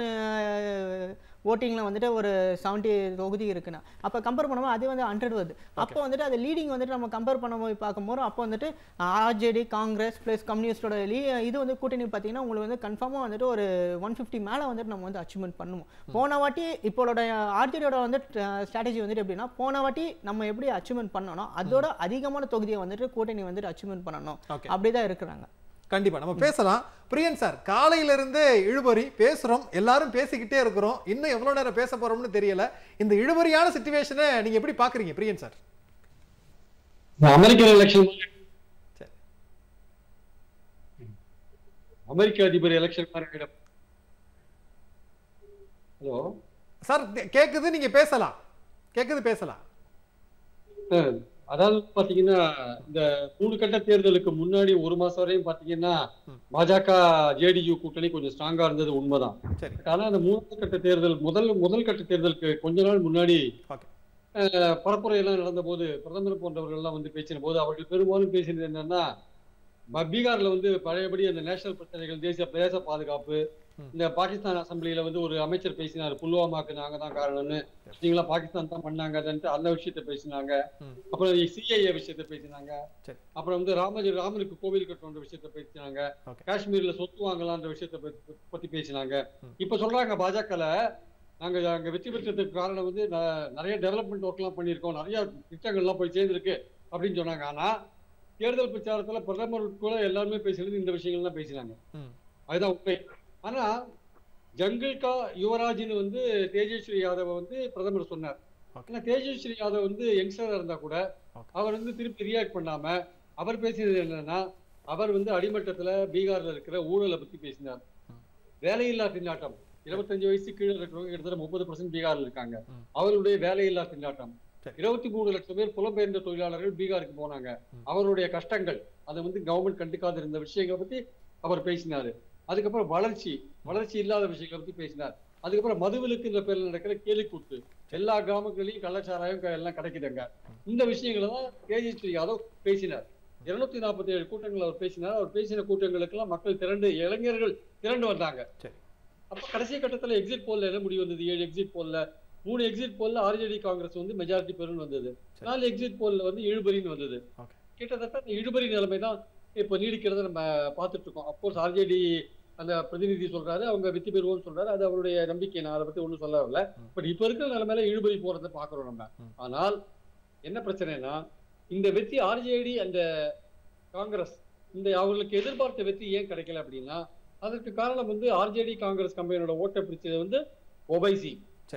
தௌசண்ட் ஓட்டிங்கில் வந்துட்டு ஒரு செவன்ட்டி தொகுதி இருக்குன்னா அப்போ கம்பேர் பண்ணும்போது அது வந்து ஹண்ட்ரட் வருது அப்போ வந்துட்டு அது லீடிங் வந்துட்டு நம்ம கம்பேர் பண்ணும்போது பார்க்கும்போது அப்போ வந்துட்டு ஆர்ஜேடி காங்கிரஸ் ப்ளஸ் கம்யூனிஸ்டோட லீ இது வந்து கூட்டணி பார்த்தீங்கன்னா உங்களுக்கு வந்து கன்ஃபார்மாக வந்துட்டு ஒரு ஒன் ஃபிஃப்டி மேலே வந்துட்டு நம்ம வந்து அச்சீவ்மெண்ட் பண்ணுவோம் போன வாட்டி இப்போட ஆர்ஜேடியோட வந்து ஸ்ட்ராட்டஜி வந்துட்டு எப்படின்னா போன வாட்டி நம்ம எப்படி அச்சீவ்மெண்ட் பண்ணணும் அதோட அதிகமான தொகுதியை வந்துட்டு கூட்டணி வந்துட்டு அச்சீவ்மெண்ட் பண்ணணும் ஓகே அப்படிதான் இருக்கிறாங்க கண்டிப்பா நம்ம பேசலாம் பிரியன் சார் காலையில இருந்தே இழுபறி பேசுறோம் எல்லாரும் பேசிக்கிட்டே இருக்கிறோம் இன்னும் எவ்வளவு நேரம் பேச போறோம்னு தெரியல இந்த இழுபறியான சுச்சுவேஷனை நீங்க எப்படி பாக்குறீங்க பிரியன் சார் அமெரிக்கன் எலெக்ஷன் சரி. அமெரிக்க அதிபர் எலெக்ஷன் ஹலோ சார் கே- கேக்குது நீங்க பேசலாம் கேக்குது பேசலாம் அதாவது பாத்தீங்கன்னா இந்த மூணு கட்ட தேர்தலுக்கு முன்னாடி ஒரு மாசம் வரையும் பாத்தீங்கன்னா ம். பாஜக ஜேடியு கூட்டணி கொஞ்சம் ஸ்ட்ராங்கா இருந்தது உண்மைதான் சரி ஆனா அந்த மூணாவது கட்ட தேர்தல் முதல் முதல் கட்ட தேர்தலுக்கு கொஞ்ச நாள் முன்னாடி ஓகே அஹ், பரப்புரை எல்லாம் நடந்த போது பிரதமர் போன்றவர்கள் எல்லாம் வந்து பேசின போது அவர்கள் பெரும்பாலும் பேசினது என்னன்னா ப- பீகார்ல வந்து பழையபடி அந்த நேஷனல் பிரச்சனைகள் தேசிய தேச பாதுகாப்பு ம். இந்த பாகிஸ்தான் அசம்பிளியில வந்து ஒரு அமைச்சர் பேசினார் புல்வாமாக்கு நாங்க தான் காரணம்னு நீங்களா பாகிஸ்தான் தான் பண்ணாங்கன்ட்டு அந்த விஷயத்த பேசினாங்க ம். அப்புறம் சிஐஏ விஷயத்த பேசினாங்க சரி. அப்புறம் வந்து ராமஜி ராமருக்கு கோவில் கட்டுற விஷயத்த பேசினாங்க Okay. காஷ்மீர்ல சொத்து வாங்கலான்ற விஷயத்த பத்தி- பத்தி பேசினாங்க ம். இப்ப சொல்றாங்க பாஜகல நாங்க அங்க வெற்றி பெற்றதுக்கு காரணம் வந்து ந- நிறைய டெவலப்மெண்ட் ஒர்க் எல்லாம் பண்ணியிருக்கோம் நிறைய திட்டங்கள்லாம் போய் சேர்ந்திருக்கு அப்படின்னு சொன்னாங்க ஆனா தேர்தல் பிரச்சாரத்துல பிரதமர் கூட எல்லாருமே பேசுறது இந்த விஷயங்கள் தான் பேசினாங்க ம். அதுதான் உண்மை ஆனா ஜங்கிள் கா யுவராஜ்னு வந்து தேஜஸ்வரி யாதவ வந்து பிரதமர் சொன்னார் Okay. ஆனா தேஜஸ்வரி யாதவ் வந்து யங்ஸ்டரா இருந்தா கூட Okay. அவர் வந்து திருப்பி ரியாக்ட் பண்ணாம அவர் பேசியது என்னன்னா அவர் வந்து அடிமட்டத்துல பீகார்ல இருக்கிற ஊழலை பத்தி பேசினார் ம். வேலையில்லா திண்டாட்டம் இருபத்தஞ்சு வயசு கீழே இருக்கிறவங்க கிட்டத்தட்ட முப்பது பர்சன்ட் பீகார்ல இருக்காங்க ம். அவருடைய வேலையில்லா திண்டாட்டம் சரி. இருபத்தி மூணு லட்சம் பேர் புலம்பெயர்ந்த தொழிலாளர்கள் பீகாருக்கு போனாங்க ம். அவருடைய கஷ்டங்கள் அதை வந்து கவர்மெண்ட் கண்டுக்காத இருந்த விஷயங்களை பத்தி அவர் பேசினாரு அதுக்கப்புறம் வளர்ச்சி வளர்ச்சி இல்லாத விஷயங்களை பத்தி பேசினார் அதுக்கப்புறம் மதுவிலக்குன்ற பேர்ல நடக்கிற கேலிக்கூத்து எல்லா கிராமங்களையும் கள்ளச்சாராயம் க- எல்லாம் கிடைக்குதுங்க இந்த விஷயங்களை தான் தேஜஸ்வரி யாதவ் பேசினார் இருநூத்தி நாற்பத்தி ஏழு கூட்டங்கள் அவர் பேசினார் அவர் பேசின கூட்டங்களுக்கெல்லாம் மக்கள் திரண்டு இளைஞர்கள் திரண்டு வந்தாங்க சரி. அப்ப கடைசி கட்டத்துல எக்ஸிட் போல்ல என்ன முடிவு வந்தது ஏழு எக்ஸிட் போல்ல மூணு எக்ஸிட் போல்ல ஆர்ஜேடி காங்கிரஸ் வந்து மெஜாரிட்டி பெருன்னு வந்தது சரி. நாலு எக்ஸிட் போல்ல வந்து இழுபறின்னு வந்தது Okay. கிட்டத்தட்ட அந்த இழுபறி நிலைமை தான் இப்ப நீடிக்கிறத நம்ம பார்த்துட்டு இருக்கோம் அப்கோர்ஸ் ஆர்ஜேடி அந்த பிரதிநிதி சொல்றாரு அவங்க வெற்றி பெறுவோம்னு சொல்றாரு அது அவருடைய நம்பிக்கை நான் அதை பத்தி ஒண்ணும் சொல்ல வரல ம். பட் இப்ப இருக்கிற நிலைமையில இழுபறி போறதை பாக்குறோம் நம்ம ம். ஆனால் என்ன பிரச்சனைனா இந்த வெற்றி ஆர்ஜேடி அந்த காங்கிரஸ் இந்த அவர்களுக்கு எதிர்பார்த்த வெற்றி ஏன் கிடைக்கல அப்படின்னா அதற்கு காரணம் வந்து ஆர்ஜேடி காங்கிரஸ் கம்பெனியோட ஓட்டை பிடிச்சது வந்து ஒபைசி சரி.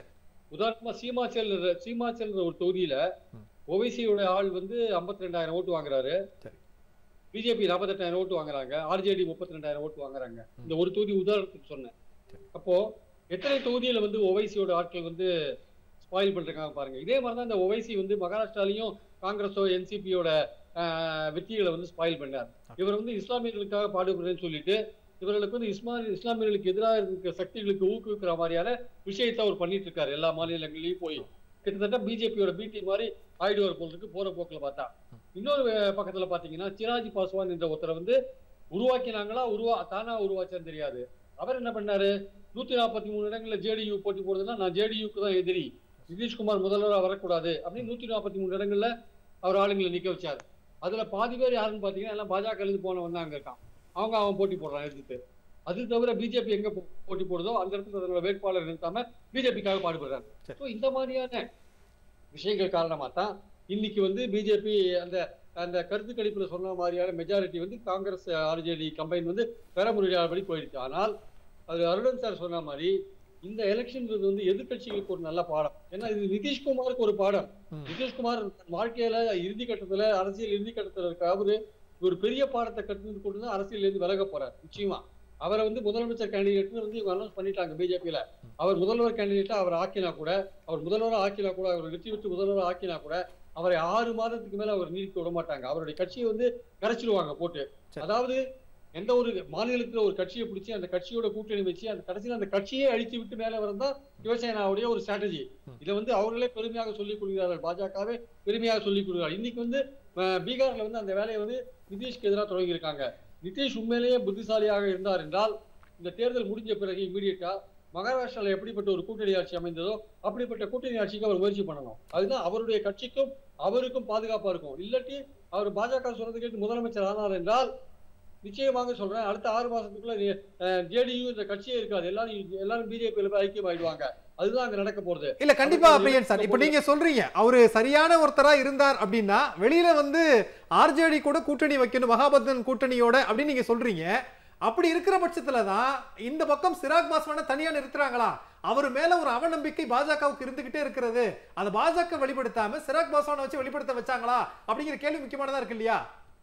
உதாரணமா சீமாச்சல் சீமாச்சல்ன்ற ஒரு தொகுதியில ம். ஓவைசியோட ஆள் வந்து 52000 ரெண்டாயிரம் ஓட்டு வாங்குறாரு சரி. பிஜேபி 48000 ஓட்டு வாங்குறாங்க ஆர்ஜேடி 32000 ரெண்டாயிரம் ஓட்டு வாங்குறாங்க இந்த ஒரு தொகுதி உதாரணத்துக்கு சொன்னேன் சரி. அப்போ எத்தனை தொகுதியில வந்து ஓவைசியோட ஆட்கள் வந்து ஸ்பாயில் பண்றாங்க பாருங்க இதே மாதிரி தான் இந்த ஓவைசி வந்து மகாராஷ்டிராலையும் காங்கிரஸோ என்சிபியோட வெற்றிகளை வந்து ஸ்பாயில் பண்ணார் இவர் வந்து இஸ்லாமியர்களுக்காக பாடுபடுறேன்னு சொல்லிட்டு இவர்களுக்கு வந்து இஸ்மா இஸ்லாமியர்களுக்கு எதிராக இருக்கிற சக்திகளுக்கு ஊக்குவிக்கிற மாதிரியான விஷயத்தை அவர் பண்ணிட்டு இருக்காரு எல்லா மாநிலங்களையும் போய் கிட்டத்தட்ட பிஜேபியோட பிடி மாதிரி ஆயிடுவார் போல் இருக்கு போற போக்குல பார்த்தா இன்னொரு அஹ், பக்கத்துல பாத்தீங்கன்னா சிராஜ் பாஸ்வான் என்ற ஒருத்தரை வந்து உருவாக்கினாங்களா உருவா தானா உருவாச்சான்னு தெரியாது அவர் என்ன பண்ணாரு நூத்தி நாற்பத்தி மூணு இடங்கள்ல ஜேடியு போட்டி போடுறதுன்னா நான் ஜேடியுக்கு தான் எதிரி நிதிஷ்குமார் முதல்வராக வரக்கூடாது அப்படின்னு நூத்தி நாற்பத்தி மூணு இடங்கள்ல அவர் ஆளுங்களை நிக்க வச்சாரு அதுல பாதி பேர் யாருன்னு பாத்தீங்கன்னா எல்லாம் பாஜக இருந்து போனவன் தான் அங்க இருக்கான் அவங்க அவன் போட்டி போடுறான் எடுத்துட்டு அது தவிர பிஜேபி எங்க போ- போட்டி போடுதோ அந்த இடத்துல தன்னோட வேட்பாளர் நிறுத்தாம பிஜேபிக்காக பாடுபடுறாங்க சரி. ஸோ இந்த மாதிரியான விஷயங்கள் காரணமா தான் இன்னைக்கு வந்து பிஜேபி அந்த அந்த கருத்து கணிப்புல சொன்ன மாதிரியான மெஜாரிட்டி வந்து காங்கிரஸ் ஆர்ஜேடி கம்பைன் வந்து பெற முடியாதபடி போயிடுச்சு ஆனால் அது அருணன் சார் சொன்ன மாதிரி இந்த எலெக்ஷன்ன்றது வந்து எதிர்க்கட்சிகளுக்கு ஒரு நல்ல பாடம் ஏன்னா இது நிதிஷ்குமாருக்கு ஒரு பாடம் ம். நிதிஷ்குமார் தன் வாழ்க்கையில இறுதி கட்டத்துல அரசியல் இறுதி கட்டத்துல இருக்க அவரு ஒரு பெரிய பாடத்தை கற்றுந்து கொண்டு தான் அரசியல்ல இருந்து விலக போறார் நிச்சயமா அவரை வந்து முதலமைச்சர் கேண்டிடேட்னு வந்து இவங்க அனௌன்ஸ் பண்ணிட்டாங்க பிஜேபியில அவர் முதல்வர் கேண்டிடேட்டா அவர் ஆக்கினா கூட அவர் முதல்வரா ஆக்கினா கூட அவர் வெற்றி பெற்று முதல்வரா ஆக்கினா கூட அவரை ஆறு மாதத்துக்கு மேல அவர் நீடிக்க விட மாட்டாங்க அவருடைய கட்சியை வந்து கரைச்சிடுவாங்க போட்டு சரி. அதாவது எந்த ஒரு மாநிலத்துல ஒரு கட்சியை பிடிச்சி அந்த கட்சியோட கூட்டணி வச்சு அந்த கடைசியில் அந்த கட்சியே அழித்து விட்டு மேல வரதான் சிவசேனாவுடைய ஒரு ஸ்ட்ராட்டஜி இதை வந்து அவர்களே பெருமையாக சொல்லிக் கொள்கிறார்கள் பாஜகவே பெருமையாக சொல்லிக் கொள்கிறார் இன்னைக்கு வந்து அஹ், பீகார்ல வந்து அந்த வேலையை வந்து நிதிஷ்க்கு எதிராக தொடங்கி இருக்காங்க நிதிஷ் உண்மையிலேயே புத்திசாலியாக இருந்தார் என்றால் இந்த தேர்தல் முடிஞ்ச பிறகு இமீடியட்டா மகாராஷ்டிரால எப்படிப்பட்ட ஒரு கூட்டணி ஆட்சி அமைந்ததோ அப்படிப்பட்ட கூட்டணி ஆட்சிக்கு அவர் முயற்சி பண்ணணும் அதுதான் அவருடைய கட்சிக்கும் அவருக்கும் பாதுகாப்பா இருக்கும் இல்லாட்டி அவர் பாஜக சொல்றது கேட்டு முதலமைச்சர் ஆனார் என்றால் நிச்சயமாக சொல்றேன் அடுத்த ஆறு மாசத்துக்குள்ள ஜேடியு இந்த கட்சியே இருக்காது எல்லாரும் எல்லாரும் பிஜேபியில போய் ஐக்கியம் ஆயிடுவாங்க அதுதான் அங்க நடக்க போறது இல்ல கண்டிப்பா அதுக்கு பிரியன் சார் இப்ப நீங்க சொல்றீங்க அவரு சரியான ஒருத்தரா இருந்தார் அப்படின்னா வெளியில வந்து ஆர்ஜேடி கூட கூட்டணி வைக்கணும் மகாபத்தன் கூட்டணியோட அப்படின்னு நீங்க சொல்றீங்க அப்படி இருக்கிற பட்சத்துல தான் இந்த பக்கம் சிராக் பாஸ்வான தனியா நிறுத்துறாங்களா அவர் மேல ஒரு அவநம்பிக்கை பாஜகவுக்கு இருந்துகிட்டே இருக்கிறது அதை பாஜக வெளிப்படுத்தாம சிராக் பாஸ்வானை வச்சு வெளிப்படுத்த வச்சாங்களா அப்படிங்கிற கேள்வி முக்கியமானதா இருக்கு இல்லையா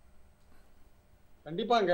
கண்டிப்பாங்க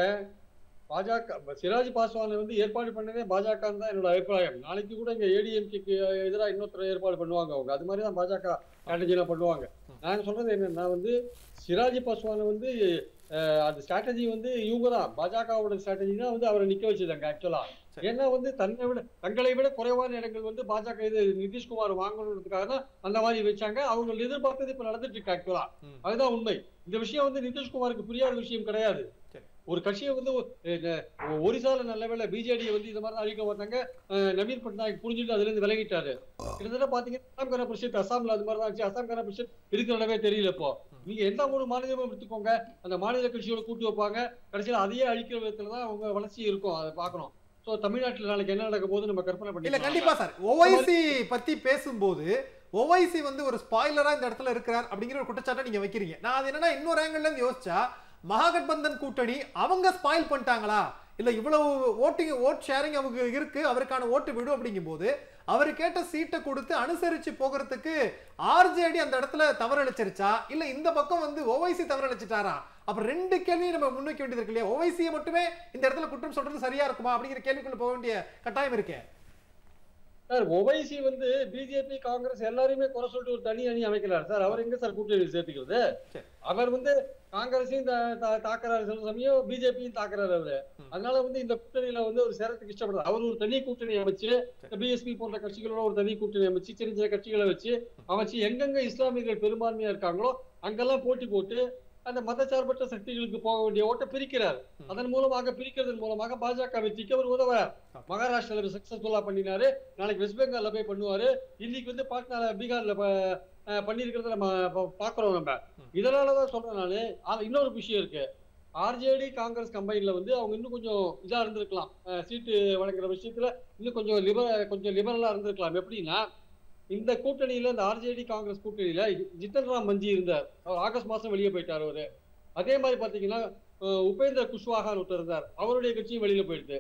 பாஜக சிராஜ் பாஸ்வானை வந்து ஏற்பாடு பண்ணதே பாஜக தான் என்னோட அபிப்பிராயம் நாளைக்கு கூட இங்க ஏடிஎம்கேக்கு எதிராக இன்னொருத்தர் ஏற்பாடு பண்ணுவாங்க அவங்க அது மாதிரி தான் பாஜக ஸ்ட்ராட்டஜிலாம் பண்ணுவாங்க நான் சொல்றது என்னன்னா வந்து சிராஜ் பாஸ்வானை வந்து அஹ், அந்த ஸ்ட்ராட்டஜி வந்து இவங்க தான் பாஜகவோட ஸ்ட்ராட்டஜி தான் வந்து அவரை நிக்க வச்சதாங்க ஆக்சுவலா சரி. ஏன்னா வந்து தன்னை விட தங்களை விட குறைவான இடங்கள் வந்து பாஜக இது நிதிஷ்குமார் வாங்கணுன்றதுக்காக தான் அந்த மாதிரி வச்சாங்க அவங்க எதிர்பார்த்தது இப்ப நடந்துட்டு இருக்கு ஆக்சுவலா ம். அதுதான் உண்மை இந்த விஷயம் வந்து நிதிஷ்குமாருக்கு புரியாத விஷயம் கிடையாது சரி. ஒரு கட்சியை வந்து அஹ், அஹ், ஒரிசால நல்ல வேளை பிஜேடியை வந்து இந்த மாதிரி தான் அழிக்க பார்த்தாங்க அஹ், நவீன் பட்நாயக் புரிஞ்சுட்டு அதுல இருந்து விலகிட்டாரு கிட்டத்தட்ட பாத்தீங்கன்னா அசாம் கன பரிஷத் அசாம்ல அது மாதிரி தான் ஆச்சு அசாம் கன பரிஷத் இருக்கிற இடமே தெரியல இப்போ நீங்க எந்த ஒரு மாநிலமும் எடுத்துக்கோங்க அந்த மாநில கட்சியோட கூட்டு வைப்பாங்க கடைசியில அதையே அழிக்கிற விதத்துல தான் அவங்க வளர்ச்சி இருக்கும் அதை பார்க்கணும் சோ தமிழ்நாட்டுல நாளைக்கு என்ன நடக்க போகுது நம்ம கற்பனை இல்ல பண்ணி கண்டிப்பா சார் ஓவைசி பத்தி பேசும்போது ஓவைசி வந்து ஒரு ஸ்பாய்லரா இந்த இடத்துல இருக்கிறார் அப்படிங்கிற ஒரு குற்றச்சாட்டை நீங்க வைக்கிறீங்க நான் அது என்னன்னா இன்னொரு ஆங்கிள் இருந்து யோசிச்சா மகாகட்பந்தன் கூட்டணி அவங்க ஸ்பாயில் பண்ணிட்டாங்களா இல்ல இவ்வளவு ஓட்டிங் ஓட் ஷேரிங் அவங்க இருக்கு அவருக்கான ஓட்டு விடும் அப்படிங்கும்போது அவர் கேட்ட சீட்டை கொடுத்து அனுசரிச்சு போகிறதுக்கு ஆர்ஜேடி அந்த இடத்துல தவறளிச்சிருச்சா இல்ல இந்த பக்கம் வந்து ஓவைசி தவறளிச்சிட்டாரா அப்ப ரெண்டு கேள்வியும் நம்ம முன்வைக்க வேண்டியது இருக்கு இல்லையா ஓவைசியை மட்டுமே இந்த இடத்துல குற்றம் சொல்றது சரியா இருக்குமா அப்படிங்கிற கேள்விக்குள்ள போக வேண்டிய கட்டாயம் இருக்கே சார் ஒவைசி வந்து பிஜேபி காங்கிரஸ் எல்லாரையுமே குறை சொல்லிட்டு ஒரு தனி அணி அமைக்கிறார் சார் அவர் எங்க சார் கூட்டணியில் சேர்த்துக்கிறது சரி. அவர் வந்து காங்கிரஸையும் தா- தா- தாக்குறாரு சில சமயம் பிஜேபியும் தாக்குறாரு அவரு ம். அதனால வந்து இந்த கூட்டணியில வந்து ஒரு சேரத்துக்கு இஷ்டப்படுறாரு அவர் ஒரு தனி கூட்டணி அமைச்சு பிஎஸ்பி போன்ற கட்சிகளோட ஒரு தனி கூட்டணி அமைச்சு சின்ன சின்ன கட்சிகளை வச்சு அமைச்சு எங்கெங்க இஸ்லாமியர்கள் பெரும்பான்மையா இருக்காங்களோ அங்கெல்லாம் போட்டி போட்டு அந்த மதச்சார்பற்ற சக்திகளுக்கு போக வேண்டிய ஓட்டை பிரிக்கிறார் ம். அதன் மூலமாக பிரிக்கிறதன் மூலமாக பாஜக வெற்றிக்கு அவர் உதவுறார் மகாராஷ்டிரால சக்சஸ்ஃபுல்லா பண்ணினாரு நாளைக்கு வெஸ்ட் பெங்கால்ல போய் பண்ணுவாரு இன்னைக்கு வந்து பாட்னால பீகார்ல ப- அஹ் பண்ணியிருக்கிறத நம்ம ப- பாக்குறோம் நம்ம ம். இதனாலதான் சொல்றேன் நானு ஆனா இன்னொரு விஷயம் இருக்கு ஆர்ஜேடி காங்கிரஸ் கம்பைன்ல வந்து அவங்க இன்னும் கொஞ்சம் இதா இருந்திருக்கலாம் அஹ் சீட்டு வழங்குற விஷயத்துல இன்னும் கொஞ்சம் லிபர கொஞ்சம் லிபரலா இருந்திருக்கலாம் எப்படின்னா இந்த கூட்டணியில இந்த ஆர்ஜேடி காங்கிரஸ் கூட்டணியில ஜித்தன் ராம் மஞ்சி இருந்தார் அவர் ஆகஸ்ட் மாசம் வெளியே போயிட்டார் அவரு அதே மாதிரி பாத்தீங்கன்னா அஹ் உபேந்திர குஷ்வாகா ஒருத்தர் இருந்தார் அவருடைய கட்சியும் வெளியில போயிடுது ம்.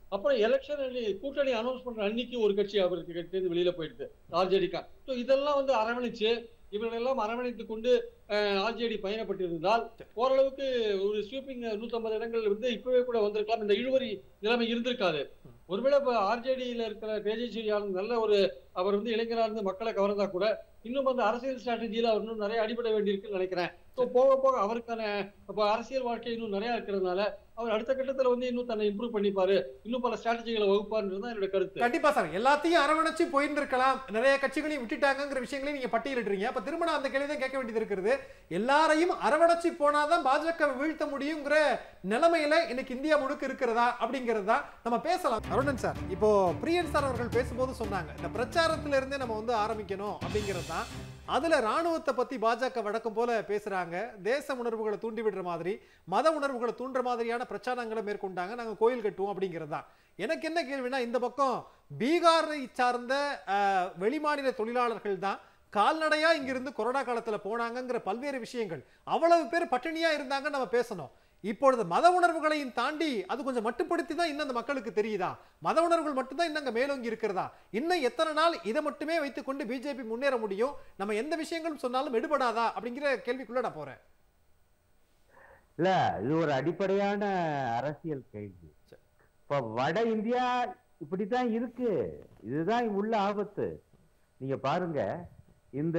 அப்புறம் எலெக்ஷன் கூட்டணி அனௌன்ஸ் பண்ற அன்னைக்கு ஒரு கட்சி அவருக்கு கட்சி வெளியில போயிடுது ஆர்ஜேடிக்கா ஸோ இதெல்லாம் வந்து அரவணைச்சு இவர்களெல்லாம் அரவணைத்து கொண்டு ஆர்ஜேடி பயணப்பட்டிருந்தால் ஓரளவுக்கு ஒரு ஸ்வீப்பிங் நூத்தம்பது இடங்கள் வந்து இப்பவே கூட வந்திருக்கலாம் இந்த இழுவரி நிலைமை இருந்திருக்காது ஒருவேளை இப்ப ஆர்ஜேடியில இருக்கிற தேஜஸ்வி யாதவ் நல்ல ஒரு அவர் வந்து இளைஞரா இருந்து மக்களை கவர்ந்தா கூட இன்னும் அந்த அரசியல் ஸ்ட்ராட்டஜியில அவர் இன்னும் நிறைய அடிபட வேண்டியிருக்குன்னு நினைக்கிறேன் ஸோ போக போக அவருக்கான இப்போ அரசியல் வாழ்க்கை இன்னும் நிறைய இருக்கிறதுனால அவர் அடுத்த கட்டத்துல வந்து இன்னும் தன்னை இம்ப்ரூவ் பண்ணிப்பாரு இன்னும் பல ஸ்ட்ராட்டஜிகளை வகுப்பாருன்றது தான் என்னோட கருத்து கண்டிப்பா சார் எல்லாத்தையும் அரவணைச்சு போயிருந்திருக்கலாம் நிறைய கட்சிகளையும் விட்டுட்டாங்கங்கிற விஷயங்களையும் நீங்க பட்டியலிடுறீங்க அப்ப திரும்ப நான் அந்த கேள்வி தான் கேட்க வேண்டியது இருக்கிறது எல்லாரையும் அரவணைச்சு போனாதான் பாஜக வீழ்த்த முடியுங்கிற நிலைமையில இன்னைக்கு இந்தியா முழுக்க இருக்கிறதா அப்படிங்கிறது தான் நம்ம பேசலாம் அருணன் சார் இப்போ பிரியன் சார் அவர்கள் பேசும்போது சொன்னாங்க இந்த பிரச்சாரத்துல இருந்தே நம்ம வந்து ஆரம்பிக்கணும் அப்படிங்கிறது தான் அதுல ராணுவத்தை பத்தி பாஜக வழக்கம் போல பேசுறாங்க தேச உணர்வுகளை தூண்டி விடுற மாதிரி மத உணர்வுகளை தூண்டுற மாதிரியான பிரச்சாரங்களை மேற்கொண்டாங்க நாங்க கோயில் கட்டுவோம் அப்படிங்கிறது தான் எனக்கு என்ன கேள்வினா இந்த பக்கம் பீகாரை சார்ந்த அஹ், வெளிமாநில தொழிலாளர்கள் தான் கால்நடையா இங்கிருந்து கொரோனா காலத்துல போனாங்கங்கிற பல்வேறு விஷயங்கள் அவ்வளவு பேர் பட்டினியா இருந்தாங்கன்னு நம்ம பேசணும் இப்பொழுது மத உணர்வுகளையும் தாண்டி அது கொஞ்சம் மட்டுப்படுத்தி தான் இன்னும் அந்த மக்களுக்கு தெரியுதா மத உணர்வுகள் மட்டும்தான் இன்னும் அங்க மேலோங்கி இருக்கிறதா இன்னும் எத்தனை நாள் இதை மட்டுமே வைத்துக்கொண்டு பிஜேபி முன்னேற முடியும் நம்ம எந்த விஷயங்களும் சொன்னாலும் எடுபடாதா அப்படிங்கிற கேள்விக்குள்ள நான் போறேன் இல்ல இது ஒரு அடிப்படையான அரசியல் கேள்வி இப்ப வட இந்தியா இப்படித்தான் இருக்கு இதுதான் உள்ள ஆபத்து நீங்க பாருங்க இந்த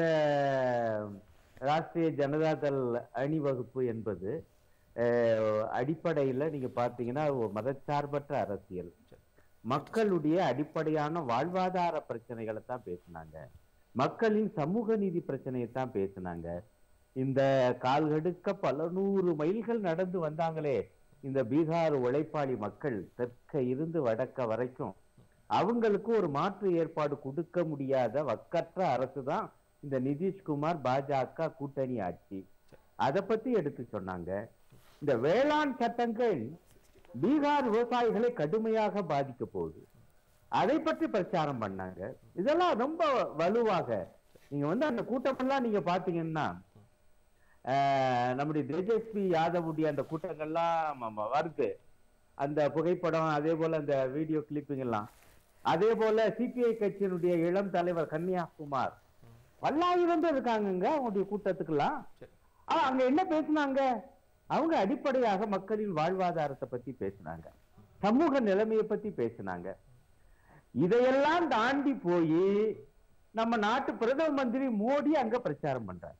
ராஷ்டிரிய ஜனதா தள் அணிவகுப்பு என்பது அஹ், அடிப்படையில நீங்க பார்த்தீங்கன்னா ஒரு மதச்சார்பற்ற அரசியல் மக்களுடைய அடிப்படையான வாழ்வாதார பிரச்சனைகளை தான் பேசினாங்க மக்களின் சமூக நீதி பிரச்சனையை தான் பேசினாங்க இந்த கால்கடுக்க பல நூறு மைல்கள் நடந்து வந்தாங்களே இந்த பீகார் உழைப்பாளி மக்கள் தெற்க இருந்து வடக்க வரைக்கும் அவங்களுக்கு ஒரு மாற்று ஏற்பாடு கொடுக்க முடியாத வக்கற்ற அரசு தான் இந்த நிதிஷ்குமார் பாஜக கூட்டணி ஆட்சி அதை பத்தி எடுத்து சொன்னாங்க இந்த வேளாண் சட்டங்கள் பீகார் விவசாயிகளை கடுமையாக பாதிக்க போகுது அதை பற்றி பிரச்சாரம் பண்ணாங்க இதெல்லாம் ரொம்ப வலுவாக நீங்க வந்து அந்த கூட்டமெல்லாம் நீங்க பாத்தீங்கன்னா ஆஹ், நம்முடைய தேஜஸ்வி யாதவுடைய அந்த கூட்டங்கள்லாம் ம- ம- வருது அந்த புகைப்படம் அதே போல அந்த வீடியோ கிளிப்பிங் எல்லாம் அதே போல சிபிஐ கட்சியினுடைய இளம் தலைவர் கன்னியாகுமார் பல்லாயிரம் பேர் இருக்காங்கங்க அவங்களுடைய கூட்டத்துக்கெல்லாம் ஆனா அங்க என்ன பேசுனாங்க அவங்க அடிப்படையாக மக்களின் வாழ்வாதாரத்தை பத்தி பேசினாங்க சமூக நிலைமையை பத்தி பேசினாங்க இதையெல்லாம் தாண்டி போய் நம்ம நாட்டு பிரதம மந்திரி மோடி அங்க பிரச்சாரம் பண்றாரு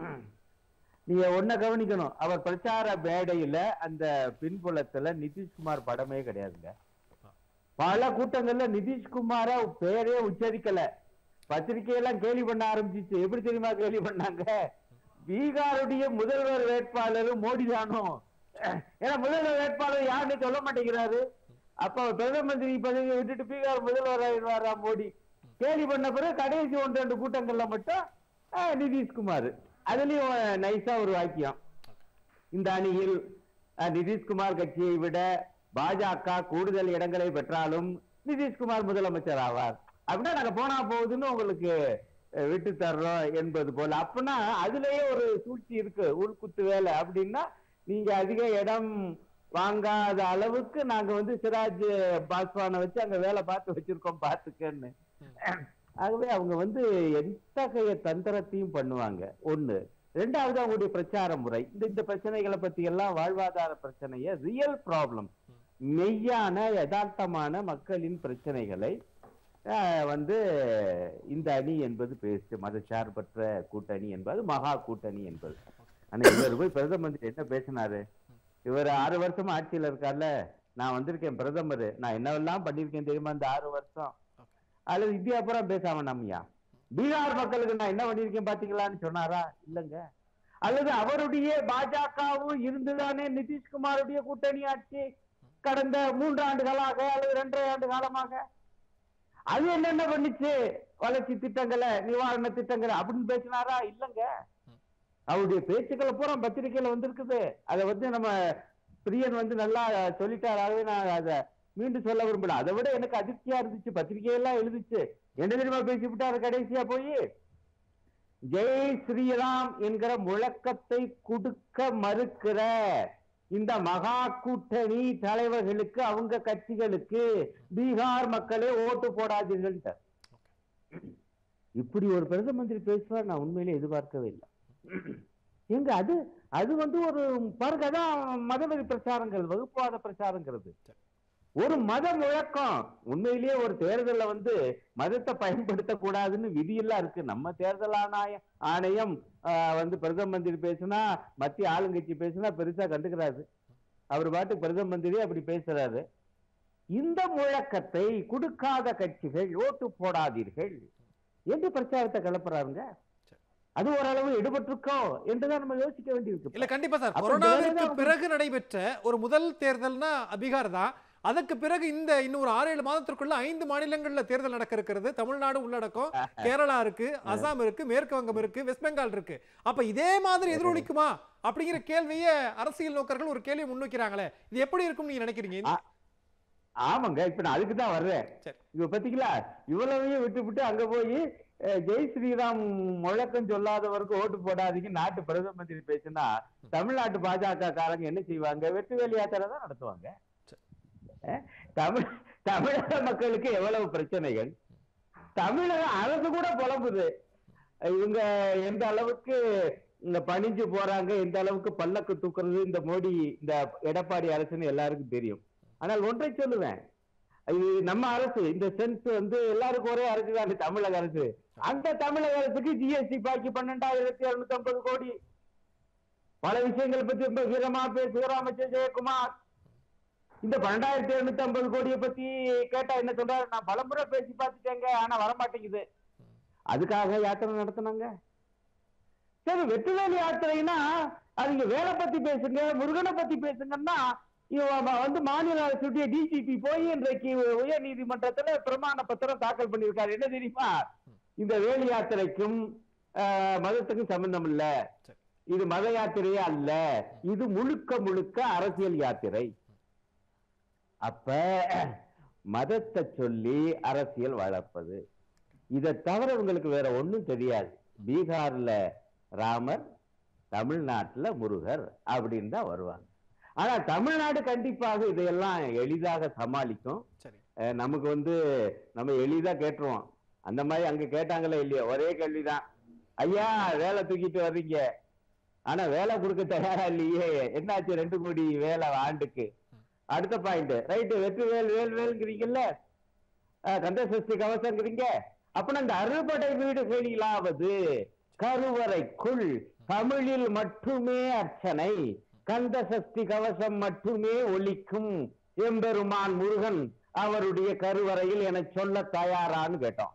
நீங்க ஒன்ன கவனிக்கணும் அவர் பிரச்சார மேடையில அந்த பின்புலத்துல நிதிஷ்குமார் படமே கிடையாதுங்க பல கூட்டங்கள்ல நிதிஷ்குமார பேரே உச்சரிக்கல பத்திரிகையெல்லாம் கேலி பண்ண ஆரம்பிச்சிச்சு எப்படி தெரியுமா கேலி பண்ணாங்க பீகாருடைய முதல்வர் வேட்பாளர் மோடி தானோ ஏன்னா முதல்வர் வேட்பாளர் யாருன்னு சொல்ல மாட்டேங்கிறாரு அப்ப அவர் பிரதம மந்திரி பதவியை விட்டுட்டு பீகார் முதல்வர் ஆயிடுவாரா மோடி கேலி பண்ண பிறகு கடைசி ஒன்று ரெண்டு கூட்டங்கள்ல மட்டும் அஹ், நிதிஷ்குமார் அதுலயும் நைஸா ஒரு வாக்கியம் இந்த அணியில் அஹ், நிதிஷ்குமார் கட்சியை விட பாஜக கூடுதல் இடங்களை பெற்றாலும் நிதிஷ்குமார் முதலமைச்சர் ஆவார் அப்படின்னா நாங்க போனா போகுதுன்னு உங்களுக்கு அஹ், விட்டு தர்றோம் என்பது போல அப்படின்னா அதுலயே ஒரு சூழ்ச்சி இருக்கு உள்குத்து வேலை அப்படின்னா நீங்க அதிக இடம் வாங்காத அளவுக்கு நாங்க வந்து சிராஜ் பாஸ்வானை வச்சு அங்க வேலை பார்த்து வச்சிருக்கோம் பார்த்துக்கன்னு ஆகவே அவங்க வந்து எத்தகைய தந்திரத்தையும் பண்ணுவாங்க ஒண்ணு ரெண்டாவது அவங்களுடைய பிரச்சார முறை இந்த இந்த பிரச்சனைகளை பத்தி எல்லாம் வாழ்வாதார பிரச்சனைய ரியல் ப்ராப்ளம் மெய்யான யதார்த்தமான மக்களின் பிரச்சனைகளை ஆஹ், வந்து இந்த அணி என்பது பேசு மதச்சார்பற்ற கூட்டணி என்பது மகா கூட்டணி என்பது ஆனா இவர் போய் பிரதம மந்திரி என்ன பேசினாரு இவர் ஆறு வருஷமா ஆட்சியில இருக்கார்ல நான் வந்திருக்கேன் பிரதமர் நான் என்னவெல்லாம் பண்ணிருக்கேன் தெரியுமா இந்த ஆறு வருஷம் அல்லது இந்தியா பூரா பேசாம நம்மையா பீகார் மக்களுக்கு நான் என்ன பண்ணிருக்கேன் பாத்தீங்களான்னு சொன்னாரா இல்லங்க அல்லது அவருடைய பாஜகவும் இருந்துதானே நிதிஷ்குமாருடைய கூட்டணி ஆட்சி கடந்த மூன்று ஆண்டுகளாக அல்லது இரண்டரை ஆண்டு காலமாக அது என்னென்ன பண்ணுச்சு வளர்ச்சி திட்டங்களை நிவாரண திட்டங்களை அப்படின்னு பேசினாரா இல்லங்க அவருடைய பேச்சுக்களை பூரா பத்திரிக்கையில வந்திருக்குது அதை வந்து நம்ம பிரியன் வந்து நல்லா சொல்லிட்டாராகவே நான் அதை மீண்டும் சொல்ல விரும்பல அதை விட எனக்கு அதிர்ச்சியா இருந்துச்சு பத்திரிகையெல்லாம் எழுதுச்சு என்ன தெரியுமா பேசி விட்டாரு கடைசியா போய் ஜெய் ஸ்ரீராம் என்கிற முழக்கத்தை கொடுக்க மறுக்கிற இந்த மகா கூட்டணி தலைவர்களுக்கு அவங்க கட்சிகளுக்கு பீகார் மக்களே ஓட்டு போடாதீர்கள் இப்படி ஒரு பிரதம மந்திரி பேசுவார் நான் உண்மையிலே எதிர்பார்க்கவே இல்லை எங்க அது அது வந்து ஒரு பாருங்க அதான் மதவெறி பிரச்சாரங்கள் வகுப்புவாத பிரச்சாரங்கிறது ஒரு மத முழக்கம் உண்மையிலேயே ஒரு தேர்தல்ல வந்து மதத்தை பயன்படுத்த கூடாதுன்னு விதியெல்லாம் இருக்கு நம்ம தேர்தல் ஆணைய ஆணையம் ஆஹ், வந்து பிரதம மந்திரி பேசுனா மத்திய ஆளுங்கட்சி பேசுனா பெருசா கண்டுக்கிறாரு அவர் பாட்டு பிரதம மந்திரி அப்படி பேசுறாரு இந்த முழக்கத்தை கொடுக்காத கட்சிகள் ஓட்டு போடாதீர்கள் என்று பிரச்சாரத்தை கிளப்புறாருங்க அது ஓரளவு எடுபட்டிருக்கோ என்றுதான் நம்ம யோசிக்க வேண்டியிருக்கு இல்ல கண்டிப்பா சார் அப்ப கொரோனாவிற்கு வேலைதான் பிறகு நடைபெற்ற ஒரு முதல் தேர்தல்னா பீகார் தான் அதற்கு பிறகு இந்த இன்னும் ஒரு ஆறு ஏழு மாதத்திற்குள்ள ஐந்து மாநிலங்கள்ல தேர்தல் நடக்க இருக்கிறது தமிழ்நாடு உள்ளடக்கம் கேரளா இருக்கு அசாம் இருக்கு மேற்கு வங்கம் இருக்கு வெஸ்ட் பெங்கால் இருக்கு அப்ப இதே மாதிரி எதிரொலிக்குமா அப்படிங்கிற கேள்வியை அரசியல் நோக்கர்கள் ஒரு கேள்வியை முன்வைக்கிறாங்களே இது எப்படி இருக்கும் நீங்க நினைக்கிறீங்க ஆ, ஆமாங்க இப்ப நான் அதுக்கு தான் வர்றேன் சரி. இப்ப பாத்தீங்களா இவ்வளவையும் விட்டு விட்டு அங்க போய் அஹ், ஜெய் ஸ்ரீராம் முழக்கம் சொல்லாதவருக்கு ஓட்டு போடாதீங்க நாட்டு பிரதம மந்திரி பேசுனா தமிழ்நாட்டு பாஜக காரங்க என்ன செய்வாங்க வெற்றி வேலி யாத்திரை தான் நடத்துவாங்க அஹ், தமிழ் தமிழக மக்களுக்கு எவ்வளவு பிரச்சனைகள் தமிழக அரசு கூட புலம்புது இவங்க எந்த அளவுக்கு இந்த பணிஞ்சு போறாங்க எந்த அளவுக்கு பல்லக்கு தூக்குறது இந்த மோடி இந்த எடப்பாடி அரசுன்னு எல்லாருக்கும் தெரியும் ஆனால் ஒன்றை சொல்லுவேன் இது நம்ம அரசு இந்த சென்ஸ் வந்து எல்லாருக்கும் ஒரே அரசு தான் தமிழக அரசு அந்த தமிழக அரசுக்கு ஜிஎஸ்டி பாக்கி பன்னெண்டாயிரத்தி இருநூத்தி ஐம்பது கோடி பல விஷயங்கள் பத்தி ரொம்ப வீரமா பேசுகிறார் அமைச்சர் ஜெயக்குமார் இந்த பன்னெண்டாயிரத்தி எழுநூத்தி ஐம்பது கோடியை பத்தி கேட்டா என்ன சொல்றாரு நான் பலமுறை பேசி பார்த்துட்டேங்க ஆனா வரமாட்டேங்குது அதுக்காக யாத்திரை நடத்தினாங்க சரி வெற்றிவேலி யாத்திரைனா அதுங்க வேலை பத்தி பேசுங்க முருகனை பத்தி பேசுங்கன்னா இவன் அவன் வந்து மாநில அரசுடைய டிஜிபி போய் இன்றைக்கு உயர் நீதிமன்றத்துல பிரமாண பத்திரம் தாக்கல் பண்ணியிருக்காரு என்ன தெரியுமா இந்த வேலி யாத்திரைக்கும் ஆஹ், மதத்துக்கும் சம்பந்தம் இல்ல சரி. இது மத யாத்திரையே அல்ல இது முழுக்க முழுக்க அரசியல் யாத்திரை அப்ப மதத்தை சொல்லி அரசியல் வளர்ப்பது இதை தவிர உங்களுக்கு வேற ஒண்ணும் தெரியாது பீகார்ல ராமர் தமிழ்நாட்டுல முருகர் அப்படின்னு தான் வருவாங்க ஆனா தமிழ்நாடு கண்டிப்பாக இதையெல்லாம் எளிதாக சமாளிக்கும் சரி அஹ் நமக்கு வந்து நம்ம எளிதா கேட்டுருவோம் அந்த மாதிரி அங்க கேட்டாங்களே இல்லையா ஒரே கேள்விதான் ஐயா வேலை தூக்கிட்டு வர்றீங்க ஆனா வேலை கொடுக்க தயாரா இல்லையே என்னாச்சு ரெண்டு கோடி வேலை ஆண்டுக்கு அடுத்த பாயிண்ட் ரைட்டு வெற்றி வேல் வேல் வேல்ங்கிறீங்கல்ல அஹ் கந்த சஷ்டி கவசங்கிறீங்க அப்பனா இந்த அறுபடை வீடுகளிலாவது கருவறைக்குள் தமிழில் மட்டுமே அர்ச்சனை கந்த சஷ்டி கவசம் மட்டுமே ஒலிக்கும் எம்பெருமான் முருகன் அவருடைய கருவறையில் என சொல்ல தயாரான்னு கேட்டோம்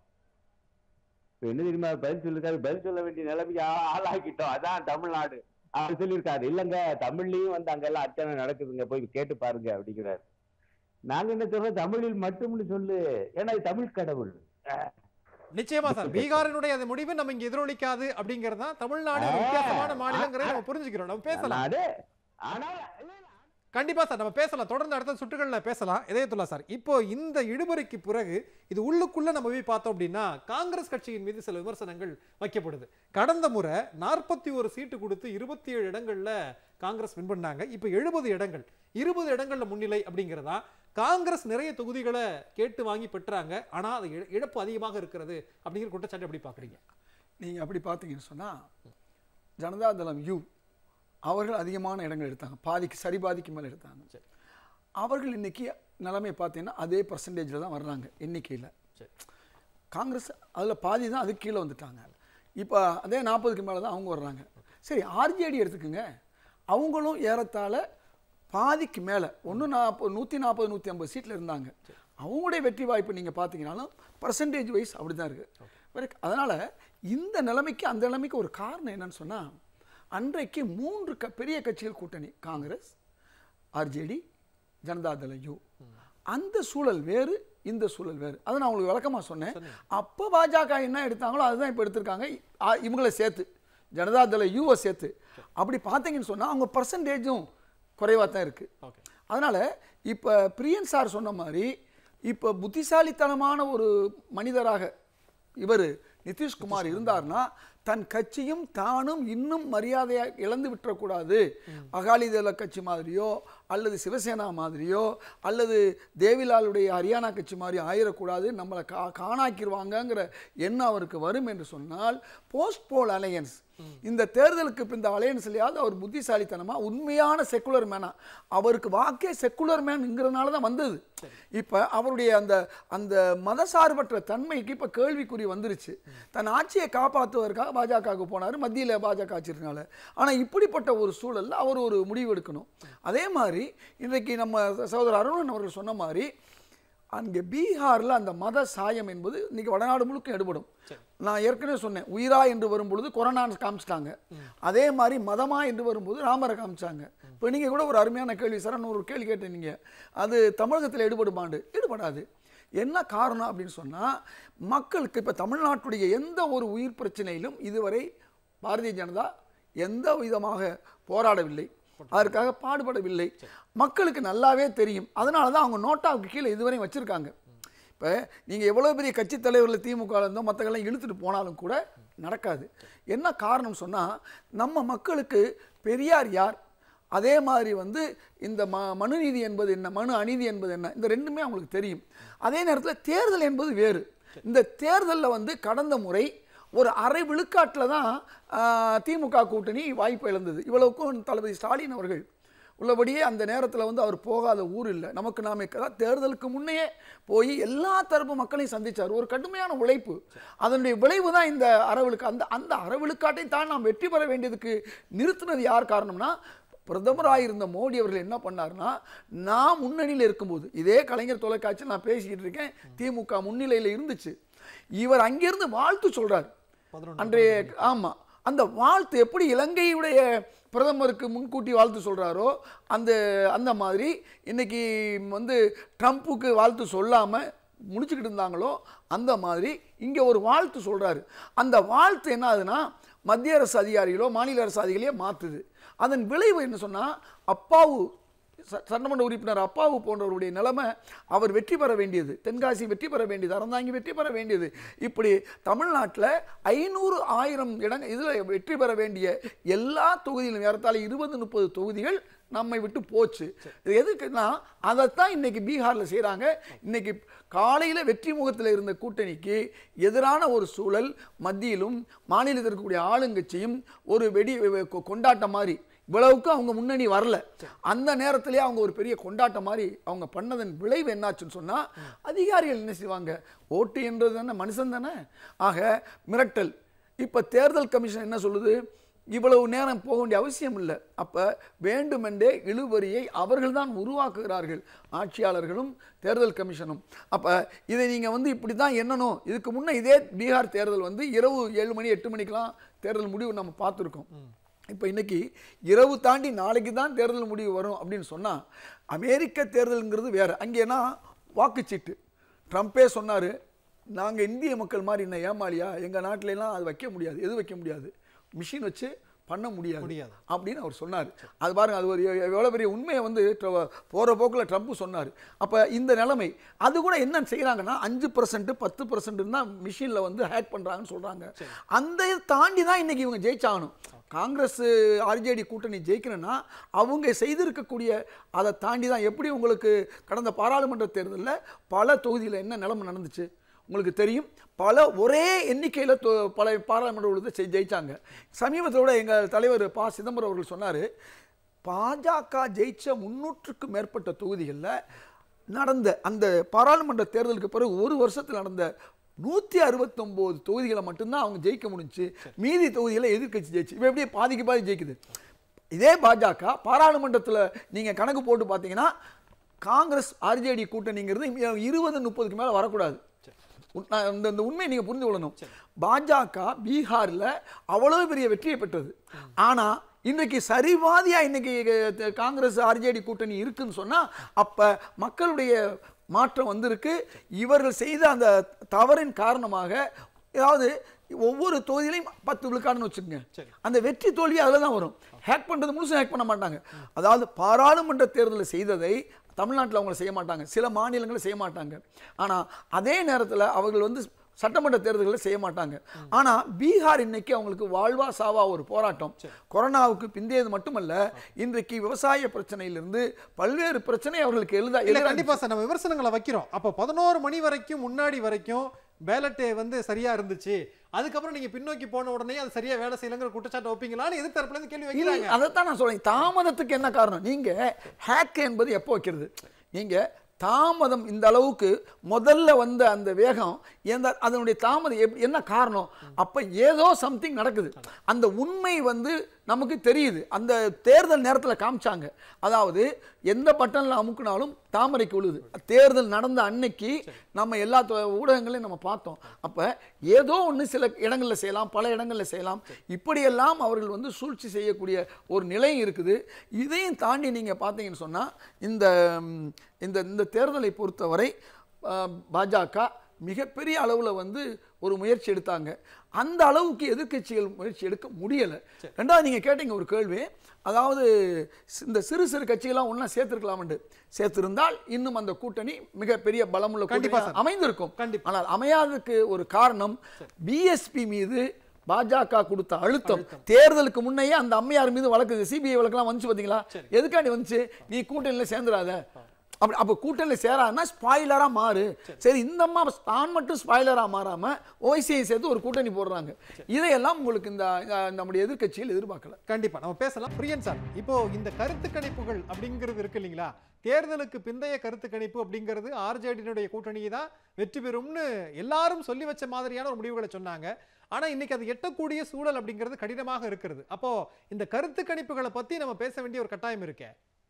இப்ப என்ன தெரியுமா பதில் சொல்லிருக்காரு பதில் சொல்ல வேண்டிய நிலைமைக்கு ஆ- ஆளாக்கிட்டோம் அதான் தமிழ்நாடு அவர் சொல்லியிருக்காரு இல்லங்க தமிழ்லயும் வந்து அங்கெல்லாம் அர்ச்சனை நடக்குதுங்க போய் கேட்டு பாருங்க அப்படிங்கிறாரு நாங்க என்ன சொல்றோம் தமிழில் மட்டும்னு சொல்லு ஏன்னா இது தமிழ் கடவுள் நிச்சயமா சார் பீகாரினுடைய அந்த முடிவு நம்ம இங்க எதிரொலிக்காது அப்படிங்கிறது தான் தமிழ்நாடு ஒரு வித்தியாசமான மாநிலங்கிறத நம்ம புரிஞ்சுக்கிறோம் நம்ம பேசலாம் நாடு ஆனால் இல்ல, இல்ல, கண்டிப்பா சார் நம்ம பேசலாம் தொடர்ந்து அடுத்த சுற்றுகள்ல பேசலாம் இதயத்துல்லா சார் இப்போ இந்த இழுபறிக்கு பிறகு இது உள்ளுக்குள்ள நம்ம போய் பார்த்தோம் அப்படின்னா காங்கிரஸ் கட்சியின் மீது சில விமர்சனங்கள் வைக்கப்படுது கடந்த முறை நாற்பத்தி ஒரு சீட்டு கொடுத்து இருபத்தி ஏழு இடங்கள்ல காங்கிரஸ் வின் பண்ணாங்க இப்போ எழுபது இடங்கள் இருபது இடங்கள்ல முன்னிலை அப்படிங்கிறதா காங்கிரஸ் நிறைய தொகுதிகளை கேட்டு வாங்கி பெற்றாங்க ஆனா அது இழ- இழப்பு அதிகமாக இருக்கிறது அப்படிங்கிற குற்றச்சாட்டு எப்படி பாக்குறீங்க நீங்க அப்படி பார்த்தீங்கன்னு சொன்னா ஜனதா தளம் யூ அவர்கள் அதிகமான இடங்கள் எடுத்தாங்க பாதிக்கு சரி பாதிக்கு மேல எடுத்தாங்க சரி. அவர்கள் இன்னைக்கு நிலைமை பார்த்தீங்கன்னா அதே பர்சன்டேஜில் தான் வர்றாங்க எண்ணிக்கையில் சரி. காங்கிரஸ் அதில் பாதி தான் அதுக்கு கீழே வந்துட்டாங்க இப்போ அதே நாற்பதுக்கு மேலே தான் அவங்க வர்றாங்க சரி ஆர்ஜேடி எடுத்துக்கோங்க அவங்களும் ஏறத்தாழ பாதிக்கு மேலே ஒன்று நாற்பது நூற்றி நாற்பது நூற்றி ஐம்பது சீட்டில் இருந்தாங்க அவங்களுடைய வெற்றி வாய்ப்பு நீங்கள் பார்த்தீங்கன்னாலும் பர்சன்டேஜ் வைஸ் அப்படி தான் இருக்குது அதனால் இந்த நிலைமைக்கு அந்த நிலைமைக்கு ஒரு காரணம் என்னன்னு சொன்னால் அன்றைக்கு மூன்று க பெரிய கட்சிகள் கூட்டணி காங்கிரஸ் ஆர்ஜேடி ஜனதாதள யூ அந்த சூழல் வேறு இந்த சூழல் வேறு அதை நான் உங்களுக்கு விளக்கமாக சொன்னேன் அப்போ பாஜக என்ன எடுத்தாங்களோ அதுதான் இப்போ எடுத்திருக்காங்க ஆ, இவங்களை சேர்த்து ஜனதாதள யூவை சேர்த்து அப்படி பார்த்தீங்கன்னு சொன்னால் அவங்க பர்சன்டேஜும் குறைவாக தான் இருக்குது ஓகே அதனால் இப்போ பிரியன் சார் சொன்ன மாதிரி இப்போ புத்திசாலித்தனமான ஒரு மனிதராக இவர் நிதிஷ்குமார் இருந்தார்னா தன் கட்சியும் தானும் இன்னும் மரியாதையை இழந்து விட்டுறக்கூடாது அகாலிதள கட்சி மாதிரியோ அல்லது சிவசேனா மாதிரியோ அல்லது தேவிலாலுடைய ஹரியானா கட்சி மாதிரி ஆயிடக்கூடாது நம்மளை கா காணாக்கிடுவாங்கங்கிற எண்ணம் அவருக்கு வரும் என்று சொன்னால் போஸ்ட் போல் அலையன்ஸ் இந்த தேர்தலுக்கு இப்ப இந்த அலையன்ஸ்லையாவது அவர் புத்திசாலித்தனமா உண்மையான செக்குலர் மேனா அவருக்கு வாக்கே செக்குலர் மேன்ங்கிறதுனால தான் வந்தது இப்போ அவருடைய அந்த அந்த மதசார்பற்ற தன்மைக்கு இப்போ கேள்விக்குறி வந்துருச்சு தன் ஆட்சியை காப்பாற்றுவதற்காக பாஜகவுக்கு போனார் மத்தியில் பாஜக ஆட்சினால ஆனால் இப்படிப்பட்ட ஒரு சூழல்ல அவர் ஒரு முடிவு எடுக்கணும் அதே மாதிரி இன்றைக்கு நம்ம சகோதரர் அருணன் அவர்கள் சொன்ன மாதிரி அங்கே பீகாரில் அந்த மத சாயம் என்பது இன்னைக்கு வடநாடு முழுக்க எடுபடும் நான் ஏற்கனவே சொன்னேன் உயிரா என்று வரும்பொழுது கொரோனான்னு காமிச்சிட்டாங்க அதே மாதிரி மதமா என்று வரும்போது ராமரை காமிச்சாங்க இப்போ நீங்கள் கூட ஒரு அருமையான கேள்வி சார் நான் ஒரு கேள்வி கேட்டேன் நீங்கள் அது தமிழகத்தில் எடுபடுமாண்டு ஈடுபடாது என்ன காரணம் அப்படின்னு சொன்னால் மக்களுக்கு இப்போ தமிழ்நாட்டுடைய எந்த ஒரு உயிர் பிரச்சனையிலும் இதுவரை பாரதிய ஜனதா எந்த விதமாக போராடவில்லை அதற்காக பாடுபடவில்லை மக்களுக்கு நல்லாவே தெரியும் அதனால தான் அவங்க நோட்டாவுக்கு கீழே இதுவரை வச்சுருக்காங்க இப்போ நீங்கள் எவ்வளோ பெரிய கட்சி தலைவர்கள் திமுக இருந்தோ மற்றவங்களாம் இழுத்துட்டு போனாலும் கூட நடக்காது என்ன காரணம் சொன்னால் நம்ம மக்களுக்கு பெரியார் யார் அதே மாதிரி வந்து இந்த ம மனுநீதி என்பது என்ன மனு அநீதி என்பது என்ன இந்த ரெண்டுமே அவங்களுக்கு தெரியும் அதே நேரத்தில் தேர்தல் என்பது வேறு இந்த தேர்தலில் வந்து கடந்த முறை ஒரு அரை விழுக்காட்டில் தான் ஆஹ், திமுக கூட்டணி வாய்ப்பு இழந்தது இவ்வளவுக்கும் தளபதி ஸ்டாலின் அவர்கள் உள்ளபடியே அந்த நேரத்தில் வந்து அவர் போகாத ஊர் இல்லை நமக்கு நாம அதாவது தேர்தலுக்கு முன்னையே போய் எல்லா தரப்பு மக்களையும் சந்திச்சார் ஒரு கடுமையான உழைப்பு அதனுடைய விளைவு தான் இந்த அறவிழுக்கு அந்த அந்த அறவிழுக்காட்டை தான் நாம் வெற்றி பெற வேண்டியதுக்கு நிறுத்தினது யார் காரணம்னா பிரதமராக இருந்த மோடி அவர்கள் என்ன பண்ணாருன்னா நான் முன்னணியில் இருக்கும்போது இதே கலைஞர் தொலைக்காட்சியில் நான் பேசிக்கிட்டு இருக்கேன் திமுக முன்னிலையில் இருந்துச்சு இவர் அங்கிருந்து வாழ்த்து சொல்றார் அன்றைய ஆமா அந்த வாழ்த்து எப்படி இலங்கையுடைய பிரதமருக்கு முன்கூட்டி வாழ்த்து சொல்றாரோ அந்த அந்த மாதிரி இன்னைக்கு வந்து ட்ரம்ப்புக்கு வாழ்த்து சொல்லாம முடிச்சுக்கிட்டு இருந்தாங்களோ அந்த மாதிரி இங்க ஒரு வாழ்த்து சொல்றாரு அந்த வாழ்த்து என்ன ஆகுதுன்னா மத்திய அரசு அதிகாரிகளோ மாநில அரசு அதிகாரிகளோ மாத்துது அதன் விளைவு என்ன சொன்னா அப்பாவு ச- சட்டமன்ற உறுப்பினர் அப்பாவு போன்றவருடைய நிலைமை அவர் வெற்றி பெற வேண்டியது தென்காசி வெற்றி பெற வேண்டியது அறந்தாங்கி வெற்றி பெற வேண்டியது இப்படி தமிழ்நாட்டில் ஐநூறு ஆயிரம் இடங்க இதில் வெற்றி பெற வேண்டிய எல்லா தொகுதியிலும் ஏறத்தாழ இருபது முப்பது தொகுதிகள் நம்மை விட்டு போச்சு இது எதுக்குன்னா அதைத்தான் இன்னைக்கு பீகாரில் செய்கிறாங்க இன்னைக்கு காலையில் வெற்றி முகத்தில் இருந்த கூட்டணிக்கு எதிரான ஒரு சூழல் மத்தியிலும் மாநிலத்தில் இருக்கக்கூடிய ஆளுங்கட்சியும் ஒரு வெடி கொ- கொண்டாட்டம் மாதிரி இவ்வளவுக்கு அவங்க முன்னணி வரல அந்த நேரத்திலேயே அவங்க ஒரு பெரிய கொண்டாட்டம் மாதிரி அவங்க பண்ணதன் விளைவு என்னாச்சுன்னு சொன்னா அதிகாரிகள் என்ன செய்வாங்க ஓட்டு என்றது தானே மனுஷன் தானே ஆக மிரட்டல் இப்ப தேர்தல் கமிஷன் என்ன சொல்லுது இவ்வளவு நேரம் போக வேண்டிய அவசியம் இல்லை அப்ப வேண்டுமென்றே இழுபறியை அவர்கள் தான் உருவாக்குகிறார்கள் ஆட்சியாளர்களும் தேர்தல் கமிஷனும் அப்ப இதை நீங்க வந்து இப்படி தான் எண்ணணும் இதுக்கு முன்ன இதே பீகார் தேர்தல் வந்து இரவு ஏழு மணி எட்டு மணிக்கெல்லாம் தேர்தல் முடிவு நம்ம பார்த்துருக்கோம் இப்போ இன்னைக்கு இரவு தாண்டி நாளைக்கு தான் தேர்தல் முடிவு வரும் அப்படின்னு சொன்னா அமெரிக்க தேர்தலுங்கிறது வேற அங்கேனா வாக்குச்சீட்டு ட்ரம்ப்பே சொன்னாரு நாங்க இந்திய மக்கள் மாதிரி என்ன ஏமாளியா எங்க நாட்டுல எல்லாம் அது வைக்க முடியாது எது வைக்க முடியாது மிஷின் வச்சு பண்ண முடியாது முடியாது. அப்படின்னு அவர் சொன்னார் அது பாருங்க அது ஒரு எ- எவ்வளவு பெரிய உண்மையை வந்து ட்ர- போற போக்குல ட்ரம்ப் சொன்னார் அப்ப இந்த நிலைமை அது கூட என்ன செய்றாங்கன்னா அஞ்சு பர்சன்ட் பத்து பர்சன்ட் தான் மிஷின்ல வந்து ஹேக் பண்றாங்கன்னு சொல்றாங்க அந்த இதை தாண்டி தான் இன்னைக்கு இவங்க ஜெயிச்சாகணும் காங்கிரஸ் ஆர்ஜேடி கூட்டணி ஜெயிக்கணும்னா அவங்க செய்திருக்கக்கூடிய அதை தாண்டி தான் எப்படி உங்களுக்கு கடந்த பாராளுமன்ற தேர்தலில் பல தொகுதியில் என்ன நிலைமை நடந்துச்சு உங்களுக்கு தெரியும் பல ஒரே எண்ணிக்கையில் பல பாராளுமன்ற உறுப்பினர் செய் ஜெயிச்சாங்க சமீபத்தில் கூட எங்கள் தலைவர் ப சிதம்பரம் அவர்கள் சொன்னார் பாஜக ஜெயிச்ச முன்னூற்றுக்கும் மேற்பட்ட தொகுதிகளில் நடந்த அந்த பாராளுமன்ற தேர்தலுக்கு பிறகு ஒரு வருஷத்தில் நடந்த நூற்றி அறுபத்தொம்போது தொகுதிகளை மட்டும்தான் அவங்க ஜெயிக்க முடிஞ்சுச்சு மீதி தொகுதிகளை எதிர்க்கட்சி ஜெயிச்சு இப்போ எப்படியே பாதிக்கு பாதி ஜெயிக்குது இதே பாஜக பாராளுமன்றத்தில் நீங்கள் கணக்கு போட்டு பார்த்தீங்கன்னா காங்கிரஸ் ஆர்ஜேடி கூட்டணிங்கிறது இருபது முப்பதுக்கு மேலே வரக்கூடாது உன்- நான் இந்த இந்த உண்மையை நீங்கள் புரிந்து கொள்ளணும் பாஜக பீகாரில் அவ்வளவு பெரிய வெற்றியை பெற்றது ஆனால் இன்னைக்கு சரிபாதியா இன்னைக்கு அஹ், காங்கிரஸ் ஆர்ஜேடி கூட்டணி இருக்குன்னு சொன்னா அப்ப மக்களுடைய மாற்றம் வந்திருக்கு இவர்கள் செய்த அந்த தவறின் காரணமாக ஏதாவது ஒவ்வொரு தொகுதியிலையும் பத்து விழுக்காடுன்னு வச்சுக்கோங்க அந்த வெற்றி தோல்வி அதில் தான் வரும் ஹேக் பண்ணுறது முழுசும் ஹேக் பண்ண மாட்டாங்க அதாவது பாராளுமன்ற தேர்தலில் செய்ததை தமிழ்நாட்டில் அவங்க செய்ய மாட்டாங்க சில மாநிலங்களில் செய்ய மாட்டாங்க ஆனால் அதே நேரத்தில் அவர்கள் வந்து சட்டமன்ற தேர்தல்களில் செய்ய மாட்டாங்க ஆனா பீகார் இன்னைக்கு அவங்களுக்கு வாழ்வா சாவா ஒரு போராட்டம் கொரோனாவுக்கு பிந்தையது மட்டுமல்ல இன்றைக்கு விவசாய பிரச்சனையிலிருந்து பல்வேறு பிரச்சனை அவர்களுக்கு எழுத இல்ல எதிரா கண்டிப்பா சார் நம்ம விமர்சனங்களை வைக்கிறோம் அப்ப பதினோரு மணி வரைக்கும் முன்னாடி வரைக்கும் பேலட் வந்து சரியா இருந்துச்சு அதுக்கப்புறம் நீங்க பின்னோக்கி போன உடனே அது சரியா வேலை செய்யலங்கிற குற்றச்சாட்டு வைப்பீங்களான்னு எதிர்த்தரப்புல இருந்து கேள்வி இல்லை வைக்கிறாங்க அதைத்தான் நான் சொல்றேன் தாமதத்துக்கு என்ன காரணம் நீங்க ஹேக் என்பது எப்போ வைக்கிறது நீங்க தாமதம் இந்த அளவுக்கு முதல்ல வந்த அந்த வேகம் எந்த அதனுடைய தாமதம் எப்- என்ன காரணம் அப்ப ஏதோ சம்திங் நடக்குது அந்த உண்மை வந்து நமக்கு தெரியுது அந்த தேர்தல் நேரத்துல காமிச்சாங்க அதாவது எந்த பட்டன்ல அமுக்குனாலும் தாமரைக்கு விழுது தேர்தல் நடந்த அன்னைக்கு நம்ம எல்லா தொ- ஊடகங்களையும் நம்ம பார்த்தோம் அப்ப ஏதோ ஒண்ணு சில இடங்கள்ல செய்யலாம் பல இடங்கள்ல செய்யலாம் இப்படியெல்லாம் அவர்கள் வந்து சூழ்ச்சி செய்யக்கூடிய ஒரு நிலை இருக்குது இதையும் தாண்டி நீங்க பார்த்தீங்கன்னு சொன்னா இந்த ம், இந்த இந்த தேர்தலை பொறுத்தவரை அஹ், பாஜக மிகப்பெரிய அளவுல வந்து ஒரு முயற்சி எடுத்தாங்க அந்த அளவுக்கு எதிர்க்கட்சிகள் முயற்சி எடுக்க முடியல ரெண்டாவது நீங்க கேட்டீங்க ஒரு கேள்வி அதாவது சி- இந்த சிறு சிறு கட்சிகள்லாம் ஒன்றா சேர்த்துருக்கலாம்னு சேர்த்திருந்தால் இன்னும் அந்த கூட்டணி மிகப்பெரிய பலமுள்ள கண்டிப்பா கூட்டணி சார். அமைந்திருக்கும் கண்டிப்பா. ஆனால் அமையாததுக்கு ஒரு காரணம் பிஎஸ்பி மீது பாஜக கொடுத்த அழுத்தம் தேர்தலுக்கு முன்னையே அந்த அம்மையார் மீது வழக்கு சிபிஐ வழக்கெல்லாம் வந்துச்சு பாத்தீங்களா எதுக்காண்டி வந்துச்சு நீ கூட்டணியில சேர்ந்துடாத அப்படி அப்போ கூட்டணியில் சேராதுன்னா ஸ்பாய்லரா மாறு சரி இந்த அம்மா தான் மட்டும் ஸ்பாய்லரா மாறாம ஓய்சியை சேர்த்து ஒரு கூட்டணி போடுறாங்க இதையெல்லாம் உங்களுக்கு இந்த அஹ், நம்முடைய எதிர்க்கட்சியில் எதிர்பார்க்கல கண்டிப்பா நம்ம பேசலாம் பிரியன் சார் இப்போ இந்த கருத்து கணிப்புகள் அப்படிங்கிறது இருக்கு இல்லைங்களா தேர்தலுக்கு பிந்தைய கருத்து கணிப்பு அப்படிங்கிறது ஆர்ஜேடியினுடைய கூட்டணி தான் வெற்றி பெறும்னு எல்லாரும் சொல்லி வச்ச மாதிரியான ஒரு முடிவுகளை சொன்னாங்க ஆனா இன்னைக்கு அது எட்டக்கூடிய சூழல் அப்படிங்கிறது கடினமாக இருக்கிறது அப்போ இந்த கருத்து கணிப்புகளை பத்தி நம்ம பேச வேண்டிய ஒரு கட்டாயம் இருக்கே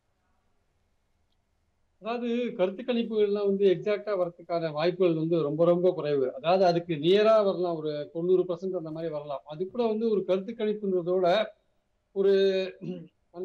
அதாவது கருத்து கணிப்புகள்லாம் வந்து எக்ஸாக்டா வரதுக்கான வாய்ப்புகள் வந்து ரொம்ப ரொம்ப குறைவு அதாவது அதுக்கு நியரா வரலாம் ஒரு தொண்ணூறு பர்சன்ட் அந்த மாதிரி வரலாம் அது கூட வந்து ஒரு கருத்து கணிப்புன்றதோட ஒரு அந்த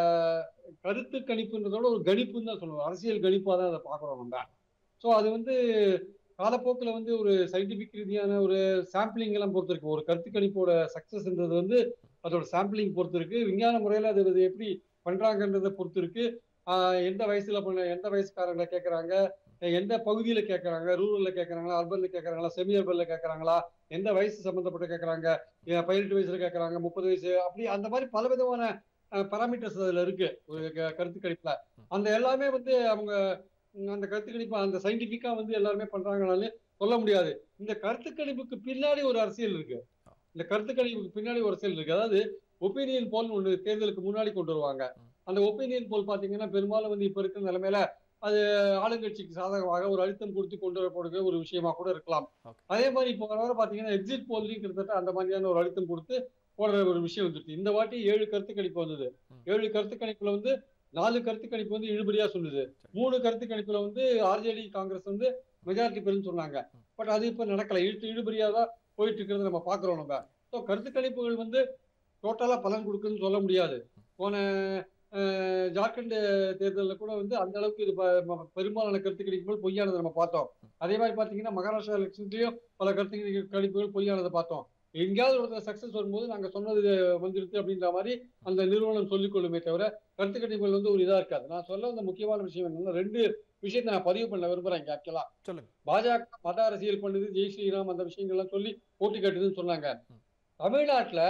கருத்து கணிப்புன்றதோட ஒரு கணிப்புன்னு தான் சொல்லுவோம் அரசியல் கணிப்பாக தான் அதை பார்க்குறோம் நம்ம ஸோ அது வந்து காலப்போக்கில் வந்து ஒரு சயின்டிஃபிக் ரீதியான ஒரு சாம்பிளிங் எல்லாம் பொறுத்து இருக்கு ஒரு கருத்து கணிப்போட சக்சஸ்ன்றது வந்து அதோட சாம்பிளிங் பொறுத்து இருக்கு விஞ்ஞான முறையில் அது அது எப்படி பண்றாங்கன்றதை பொறுத்து இருக்கு ஆஹ் எந்த வயசுல பண்ண எந்த வயசுக்காரங்களை கேட்குறாங்க எந்த பகுதியில கேட்குறாங்க ரூரல்ல கேட்குறாங்களா அர்பன்ல கேட்குறாங்களா செமி அர்பன்ல கேட்குறாங்களா எந்த வயசு சம்மந்தப்பட்ட கேட்குறாங்க பதினெட்டு வயசுல கேட்குறாங்க முப்பது வயசு அப்படி அந்த மாதிரி பல விதமான பராமீட்டர்ஸ் அதுல இருக்கு ஒரு க- கருத்து கணிப்புல அந்த எல்லாமே வந்து அவங்க உம், அந்த கருத்து கணிப்பு அந்த சயின்டிபிக்கா வந்து எல்லாருமே பண்றாங்கனாலே சொல்ல முடியாது இந்த கருத்து கணிப்புக்கு பின்னாடி ஒரு அரசியல் இருக்கு இந்த கருத்து கணிப்புக்கு பின்னாடி ஒரு அரசியல் இருக்கு அதாவது ஒப்பீனியன் போல் ஒன்று தேர்தலுக்கு முன்னாடி கொண்டு வருவாங்க அந்த ஒப்பீனியன் போல் பாத்தீங்கன்னா பெரும்பாலும் வந்து இப்ப இருக்கிற நிலைமையில அது ஆளுங்கட்சிக்கு சாதகமாக ஒரு அழுத்தம் கொடுத்து கொண்டு வரக்கூடிய ஒரு விஷயமா கூட இருக்கலாம் Okay. அதே மாதிரி இப்போ வர வர பாத்தீங்கன்னா எக்ஸிட் போல்லையும் கிட்டத்தட்ட அந்த மாதிரியான ஒரு அழுத்தம் கொடுத்து போடுற ஒரு விஷயம் வந்துருச்சு இந்த வாட்டி ஏழு கருத்து கணிப்பு வந்தது ஏழு கருத்து கணிப்புல வந்து நாலு கருத்து கணிப்பு வந்து இழுபடியா சொல்லுது மூணு கருத்து கணிப்புல வந்து ஆர்ஜேடி காங்கிரஸ் வந்து மெஜாரிட்டி பெருன்னு சொன்னாங்க பட் அது இப்ப நடக்கல இழுத்து இழுபடியா தான் போயிட்டு இருக்கிறத நம்ம பாக்குறோம் நம்ம ஸோ கருத்து கணிப்புகள் வந்து டோட்டலா பலன் கொடுக்குன்னு சொல்ல முடியாது போன அஹ், ஜார்க்கண்ட் தேர்தலில் கூட வந்து அந்த அளவுக்கு இது ப- ம- பெரும்பாலான கருத்து கணிப்புகள் பொய்யானதை நம்ம பார்த்தோம் அதே மாதிரி பாத்தீங்கன்னா மகாராஷ்டிரா எலெக்ஷன்லயும் பல கருத்து கணி- கணிப்புகள் பொய்யானதை பார்த்தோம் எங்கேயாவது ஒருத்தர் சக்சஸ் வரும்போது நாங்க சொன்னது வந்துருச்சு அப்படின்ற மாதிரி அந்த நிறுவனம் சொல்லிக் கொள்ளுமே தவிர கருத்து கணிப்புகள் வந்து ஒரு இதா இருக்காது நான் சொல்ல வந்த முக்கியமான விஷயம் என்னன்னா ரெண்டு விஷயத்தை நான் பதிவு பண்ண விரும்புறேன் இங்க ஆக்சுவலா சொல்லுங்க பாஜக மத அரசியல் பண்ணுது ஜெய் ஸ்ரீராம் அந்த விஷயங்கள்லாம் சொல்லி போட்டி கட்டுதுன்னு சொன்னாங்க தமிழ்நாட்டுல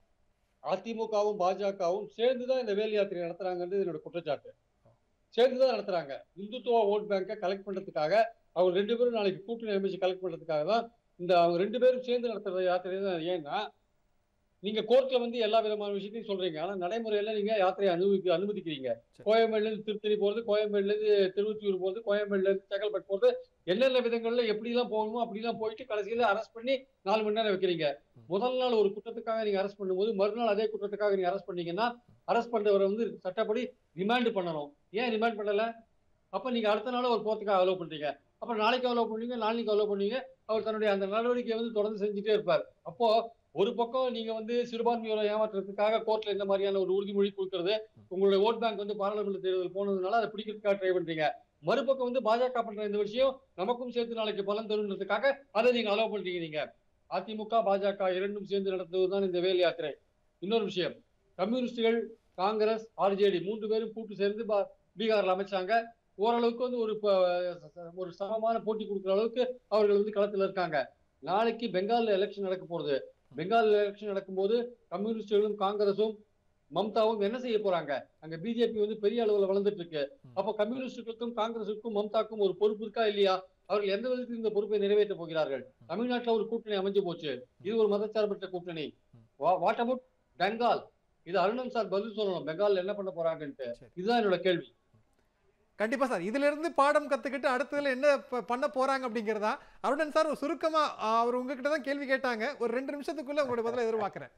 அதிமுகவும் பாஜகவும் சேர்ந்துதான் இந்த வேல் யாத்திரை நடத்துறாங்கன்றது என்னோட குற்றச்சாட்டு சேர்ந்துதான் நடத்துறாங்க இந்துத்துவ ஓட் பேங்கை கலெக்ட் பண்றதுக்காக அவங்க ரெண்டு பேரும் நாளைக்கு கூட்டணி அமைச்சு கலெக்ட் பண்றதுக்காக தான் இந்த அவங்க ரெண்டு பேரும் சேர்ந்து நடத்துற யாத்திரை தான் ஏன்னா நீங்க கோர்ட்ல வந்து எல்லா விதமான விஷயத்தையும் சொல்றீங்க ஆனா நடைமுறையில நீங்க யாத்திரையை அனுமதி அனுமதிக்கிறீங்க சரி. கோயம்பேடுல இருந்து திருத்தணி போறது கோயம்பேடுல இருந்து திருவொற்றியூர் போறது கோயம்பேடுல இருந்து செங்கல்பட்டு போறது என்னென்ன விதங்கள்ல எப்படி எல்லாம் போகணுமோ அப்படிலாம் போயிட்டு கடைசியில அரெஸ்ட் பண்ணி நாலு மணி நேரம் வைக்கிறீங்க முதல் நாள் ஒரு குற்றத்துக்காக நீங்க அரெஸ்ட் பண்ணும்போது மறுநாள் அதே குற்றத்துக்காக நீங்க அரெஸ்ட் பண்ணீங்கன்னா அரெஸ்ட் பண்றவரை வந்து சட்டப்படி ரிமாண்ட் பண்ணணும் ஏன் ரிமாண்ட் பண்ணல அப்ப நீங்க அடுத்த நாள் ஒரு போறதுக்காக அலோவ் பண்றீங்க அப்ப நாளைக்கு அலோவ் பண்ணுவீங்க நாளைக்கு அலோவ் பண்ணுவீங்க அவர் தன்னுடைய அந்த நடவடிக்கையை வந்து தொடர்ந்து செஞ்சுட்டே இருப்பார் அப்போ ஒரு பக்கம் நீங்க வந்து சிறுபான்மையோரை ஏமாற்றுறதுக்காக கோர்ட்ல இந்த மாதிரியான ஒரு உறுதிமொழி கொடுக்கறது உங்களுடைய ஓட் பேங்க் வந்து பாராளுமன்ற தேர்தல் போனதுனால அதை பிடிக்கிறதுக்காக ட்ரை பண்றீங்க மறுபக்கம் வந்து பாஜக பண்ற இந்த விஷயம் நமக்கும் சேர்த்து நாளைக்கு பலன் தருன்றதுக்காக அதை நீங்க அலோவ் பண்றீங்க நீங்க அதிமுக பாஜக இரண்டும் சேர்ந்து நடத்துவதுதான் இந்த வேல் யாத்திரை இன்னொரு விஷயம் கம்யூனிஸ்டுகள் காங்கிரஸ் ஆர்ஜேடி மூன்று பேரும் கூட்டு சேர்ந்து பா- பீகார்ல அமைச்சாங்க ஓரளவுக்கு வந்து ஒரு ப- ஒரு சமமான போட்டி கொடுக்குற அளவுக்கு அவர்கள் வந்து களத்துல இருக்காங்க நாளைக்கு பெங்கால்ல எலெக்ஷன் நடக்க போறது பெங்கால் எலெக்ஷன் நடக்கும்போது கம்யூனிஸ்டுகளும் காங்கிரஸும் மம்தாவும் என்ன செய்ய போறாங்க அங்க பிஜேபி வந்து பெரிய அளவுல வளர்ந்துட்டு இருக்கு அப்ப கம்யூனிஸ்டுகளுக்கும் காங்கிரஸுக்கும் மம்தாக்கும் ஒரு பொறுப்பு இருக்கா இல்லையா அவர்கள் எந்த விதத்தில் இந்த பொறுப்பை நிறைவேற்ற போகிறார்கள் தமிழ்நாட்டுல ஒரு கூட்டணி அமைஞ்சு போச்சு இது ஒரு மதச்சார்பற்ற கூட்டணி வாட் அபவுட் பெங்கால் இது அருணன் சார் பதில் சொல்லணும் பெங்கால் என்ன பண்ண போறாங்கன்ட்டு சரி. இதுதான் என்னோட கேள்வி கண்டிப்பா சார் இதுல இருந்து பாடம் கத்துக்கிட்டு அடுத்ததுல என்ன ப- பண்ண போறாங்க அப்படிங்கறதா அருணன் சார் ஒரு சுருக்கமா ஆ, அவர் உங்ககிட்ட தான் கேள்வி கேட்டாங்க ஒரு ரெண்டு நிமிஷத்துக்குள்ள உங்களுடைய பதில எதிர்பார்க்கிறேன்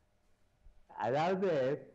அதாவது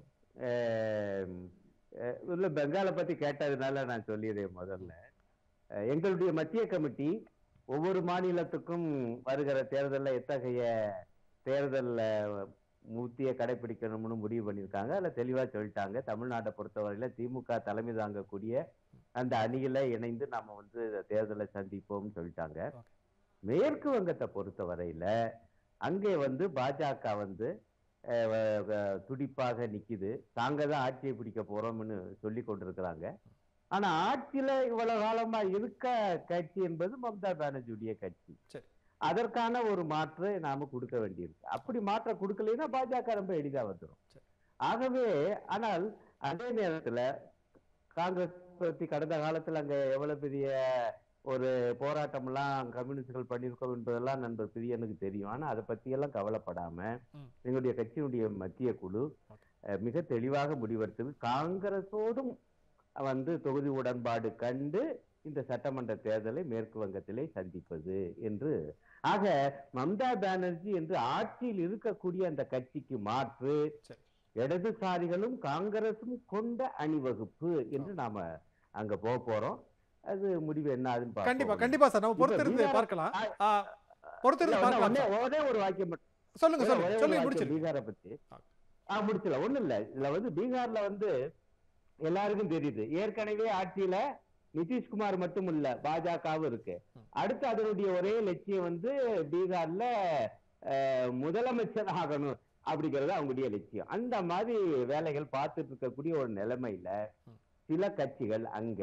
ஆம், அஹ், இல்ல பெங்காலை பத்தி கேட்டதுனால நான் சொல்லிடுறேன் முதல்ல அஹ், எங்களுடைய மத்திய கமிட்டி ஒவ்வொரு மாநிலத்துக்கும் வருகிற தேர்தல்ல எத்தகைய தேர்தல்ல மூர்த்தியை கடைபிடிக்கணும்னு முடிவு பண்ணியிருக்காங்க அதுல தெளிவா சொல்லிட்டாங்க தமிழ்நாட்டை பொறுத்தவரையில திமுக தலைமை தாங்கக்கூடிய அந்த அணியில இணைந்து நாம வந்து இந்த தேர்தலை சந்திப்போம்னு சொல்லிட்டாங்க மேற்கு வங்கத்தை பொறுத்தவரையில அங்கே வந்து பாஜக வந்து அஹ், வ- வ- துடிப்பாக நிக்குது தாங்க தான் ஆட்சியை பிடிக்க போறோம்னு சொல்லி கொண்டிருக்கிறாங்க ஆனா ஆட்சியில இவ்வளவு காலமா இருக்க கட்சி என்பது மம்தா பானர்ஜியுடைய கட்சி சரி. அதற்கான ஒரு மாற்று நாம கொடுக்க வேண்டியிருக்கு அப்படி மாற்ற கொடுக்கலைன்னா பாஜக ரொம்ப எளிதா வந்துடும் சரி. ஆகவே ஆனால் அதே நேரத்துல காங்கிரஸ் பத்தி கடந்த காலத்துல அங்க எவ்வளவு பெரிய ஒரு போராட்டம்லாம் கம்யூனிஸ்டுகள் பண்ணியிருக்கோம் என்பதெல்லாம் நண்பர் பிரியனுக்கு தெரியும் ஆனா அதை பத்தி எல்லாம் கவலைப்படாம ம். எங்களுடைய கட்சியினுடைய மத்திய குழு அஹ், மிக தெளிவாக முடிவெடுத்தது காங்கிரஸோடும் வந்து தொகுதி உடன்பாடு கண்டு இந்த சட்டமன்ற தேர்தலை மேற்கு வங்கத்திலே சந்திப்பது என்று ஆக மம்தா பானர்ஜி என்று ஆட்சியில் இருக்கக்கூடிய அந்த கட்சிக்கு மாற்று சரி. இடதுசாரிகளும் காங்கிரசும் கொண்ட அணிவகுப்பு என்று நாம அங்க போக போறோம் அது முடிவு என்ன ஆகுதுன்னு பார்ப்போம். கண்டிப்பா கண்டிப்பா சார் நம்ம இப்ப பொறுத்திருந்து பீகார் பார்க்கலாம் ஆ, ஆ, பொறுத்திருந்து இல்ல, பார்க்கலாம் ஒண்ணே- சார். ஒரே ஒரு வாக்கியம் மட்டும் சொல்லுங்க ஒரே சொல்லுங்க ஒரு சொல்லுங்க வாக்கியம் முடிச்சிருங்க பீகாரை பத்தி ஆ. ஆ முடிச்சல ஒண்ணும் இல்ல இதுல வந்து பீகார்ல வந்து எல்லாருக்கும் தெரியுது ஏற்கனவே ஆட்சியில நிதிஷ்குமார் மட்டும் இல்ல பாஜகவும் இருக்கு ம். அடுத்து அதனுடைய ஒரே லட்சியம் வந்து பீகார்ல அஹ், முதலமைச்சர் ஆகணும் அப்படிங்கிறது அவங்களுடைய லட்சியம் அந்த மாதிரி வேலைகள் பார்த்துட்டு இருக்கக்கூடிய ஒரு நிலைமையில ம். சில கட்சிகள் அங்க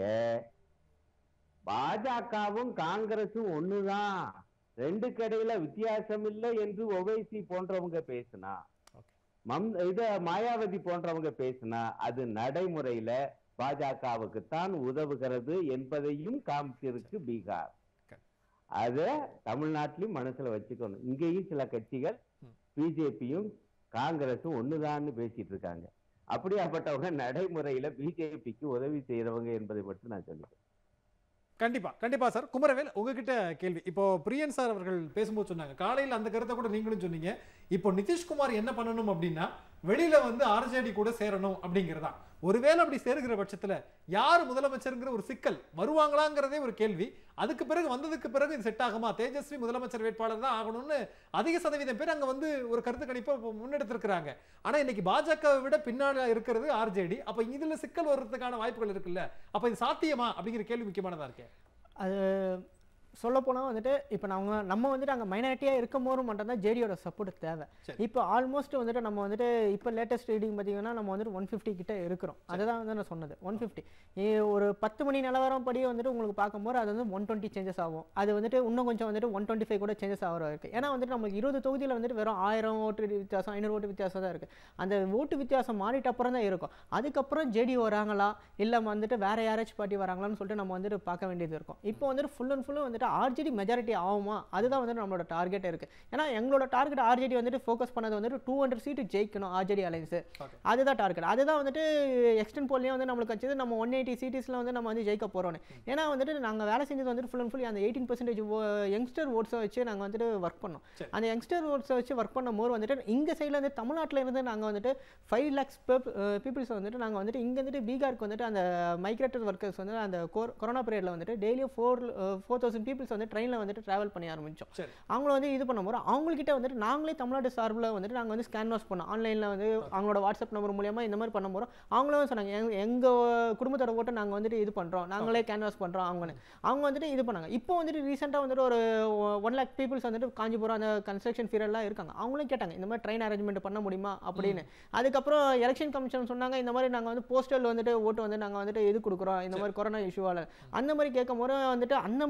பாஜகவும் காங்கிரசும் ஒண்ணுதான் ரெண்டு கடையில வித்தியாசம் இல்லை என்று ஒவைசி போன்றவங்க பேசினா Okay. மம் இத மாயாவதி போன்றவங்க பேசினா அது நடைமுறையில பாஜகவுக்கு தான் உதவுகிறது என்பதையும் காமிச்சிருக்கு பீகார் Okay. அத தமிழ்நாட்டிலும் மனசுல வச்சுக்கணும் இங்கேயும் சில கட்சிகள் ம். பிஜேபியும் காங்கிரஸும் ஒண்ணுதான்னு பேசிட்டு இருக்காங்க அப்படியாப்பட்டவங்க நடைமுறையில பிஜேபிக்கு உதவி செய்யறவங்க என்பதை மட்டும் நான் சொல்லிக்கிறேன் கண்டிப்பா கண்டிப்பா சார் குமரவேல் உங்ககிட்ட கேள்வி இப்போ பிரியன் சார் அவர்கள் பேசும்போது சொன்னாங்க காலையில் அந்த கருத்தை கூட நீங்களும் சொன்னீங்க இப்போ நிதிஷ்குமார் என்ன பண்ணணும் அப்படின்னா வெளியில வந்து ஆர்ஜேடி கூட சேரணும் அப்படிங்கிறதா ஒருவேளை அப்படி சேருகிற பட்சத்துல யார் முதலமைச்சருங்கிற ஒரு சிக்கல் வருவாங்களாங்கிறதே ஒரு கேள்வி அதுக்கு பிறகு வந்ததுக்கு பிறகு இது செட் ஆகுமா தேஜஸ்வி முதலமைச்சர் வேட்பாளர் தான் ஆகணும்னு அதிக சதவீதம் பேர் அங்க வந்து ஒரு கருத்து கணிப்பை இப்போ முன்னெடுத்திருக்கிறாங்க ஆனா இன்னைக்கு பாஜகவை விட பின்னால இருக்கிறது ஆர்ஜேடி அப்ப இதுல சிக்கல் வர்றதுக்கான வாய்ப்புகள் இருக்குல்ல அப்ப இது சாத்தியமா அப்படிங்கிற கேள்வி முக்கியமானதா இருக்கு அது சொல்லப்போனால் வந்துட்டு இப்போ நம்ம நம்ம வந்துட்டு அங்கே மைனாரிட்டியாக இருக்கும் போது மட்டும்தான் ஜேடியோட சப்போர்ட் தேவை சரி. இப்போ ஆல்மோஸ்ட் வந்துட்டு நம்ம வந்துட்டு இப்போ லேட்டஸ்ட் ரீடிங் பார்த்தீங்கன்னா நம்ம வந்துட்டு ஒன் ஃபிஃப்டி கிட்ட இருக்கிறோம் அதுதான் வந்து நான் சொன்னது ஒன் ஃபிஃப்டி ஒரு பத்து மணி நிலவரம் படி வந்துட்டு உங்களுக்கு பார்க்கும்போது அது வந்து ஒன் டுவெண்ட்டி சேஞ்சஸ் ஆகும் அது வந்துட்டு இன்னும் கொஞ்சம் வந்துட்டு ஒன் டுவெண்ட்டி ஃபைவ் கூட சேஞ்சஸ் ஆகிற இருக்குது ஏன்னா வந்துட்டு நம்மளுக்கு இருபது தொகுதியில் வந்துட்டு வெறும் ஆயிரம் ஓட்டு வித்தியாசம் ஐநூறு ஓட்டு வித்தியாசம் தான் இருக்குது அந்த ஓட்டு வித்தியாசம் மாறிட்ட அப்புறம் தான் இருக்கும் அதுக்கப்புறம் ஜேடி வராங்களா இல்லை வந்துட்டு வேற யாராச்சும் பார்ட்டி வராங்களான்னு சொல்லிட்டு நம்ம வந்துட்டு பார்க்க வேண்டியது இருக்கும் இப்போ வந்துட்டு ஃபுல் அண்ட் ஃபுல்லும் வந்துட்டு ஆர்ஜேடி மெஜாரிட்டி ஆகுமா அதுதான் வந்துட்டு நம்மளோட டார்கெட் இருக்குது ஏன்னா எங்களோட டார்கெட் ஆர்ஜேடி வந்துட்டு ஃபோக்கஸ் பண்ணது வந்துட்டு டூ ஹண்ட்ரட் சீட்டு ஜெயிக்கணும் ஆர்ஜேடி அலைன்ஸு Okay. அதுதான் டார்கெட் அதுதான் வந்துட்டு எக்ஸ்டென்ட் போல்லையும் வந்து நம்மளுக்கு வச்சது நம்ம ஒன் எயிட்டி சீட்டிஸில் வந்து நம்ம வந்து ஜெயிக்க போகிறோன்னு ஏன்னா வந்துட்டு நாங்கள் வேலை செஞ்சது வந்துட்டு ஃபுல் அண்ட் ஃபுல் அந்த எயிட்டீன் பர்சன்டேஜ் யங்ஸ்டர் ஓட்ஸை வச்சு நாங்கள் வந்துட்டு ஒர்க் பண்ணோம் சரி. அந்த யங்ஸ்டர் ஓட்ஸை வச்சு ஒர்க் பண்ணும்போது வந்துட்டு இங்கே சைடில் வந்து தமிழ்நாட்டில் இருந்து நாங்கள் வந்துட்டு ஃபைவ் லேக்ஸ் பீப்புள்ஸ் வந்துட்டு நாங்கள் வந்துட்டு இங்கே வந்துட்டு பீகாருக்கு வந்துட்டு அந்த மைக்ரேட்டட் ஒர்க்கர்ஸ் வந்து அந்த கொரோனா பீரியடில் வந்துட்டு டெய்லியும் ஃபோர் ஃபோர் தௌசண்ட் பீப்புள்ஸ் வந்து ட்ரெயினில் வந்துட்டு ட்ராவல் பண்ணி ஆரம்பித்தோம் சரி அவங்கள வந்து இது பண்ணும்போது அவங்கக்கிட்ட வந்துட்டு நாங்களே தமிழ்நாடு சார்பில் வந்துட்டு நாங்கள் வந்து ஸ்கேன் வாஷ் பண்ணோம் ஆன்லைனில் வந்து அவங்களோட வாட்ஸ்அப் நம்பர் மூலியமா இந்த மாதிரி பண்ணும்போது அவங்களும் சொன்னாங்க எங்க எங்கள் குடும்பத்தோட ஓட்டை நாங்கள் வந்துட்டு இது பண்ணுறோம் நாங்களே கேன்வாஸ் பண்ணுறோம் அவங்கன்னு அவங்க வந்துட்டு இது பண்ணாங்க இப்போ வந்துட்டு ரீசெண்டாக வந்துட்டு ஒரு ஒன் லேக் பீப்புள்ஸ் வந்துட்டு காஞ்சிபுரம் அந்த கன்ஸ்ட்ரக்ஷன் ஃபீல்டெலாம் இருக்காங்க அவங்களும் கேட்டாங்க இந்த மாதிரி ட்ரெயின் அரேஞ்ச்மெண்ட் பண்ண முடியுமா அப்படின்னு அதுக்கப்புறம் எலெக்ஷன் கமிஷன் சொன்னாங்க இந்த மாதிரி நாங்கள் வந்து போஸ்டல் வந்துட்டு ஓட்டு வந்து நாங்கள் வந்துட்டு இது கொடுக்குறோம் இந்த மாதிரி கொரோனா இஷ்யூவால் அந்த மாதிரி கேட்கும் போது வந்துட்டு அந்த மாதிரி பீரியட்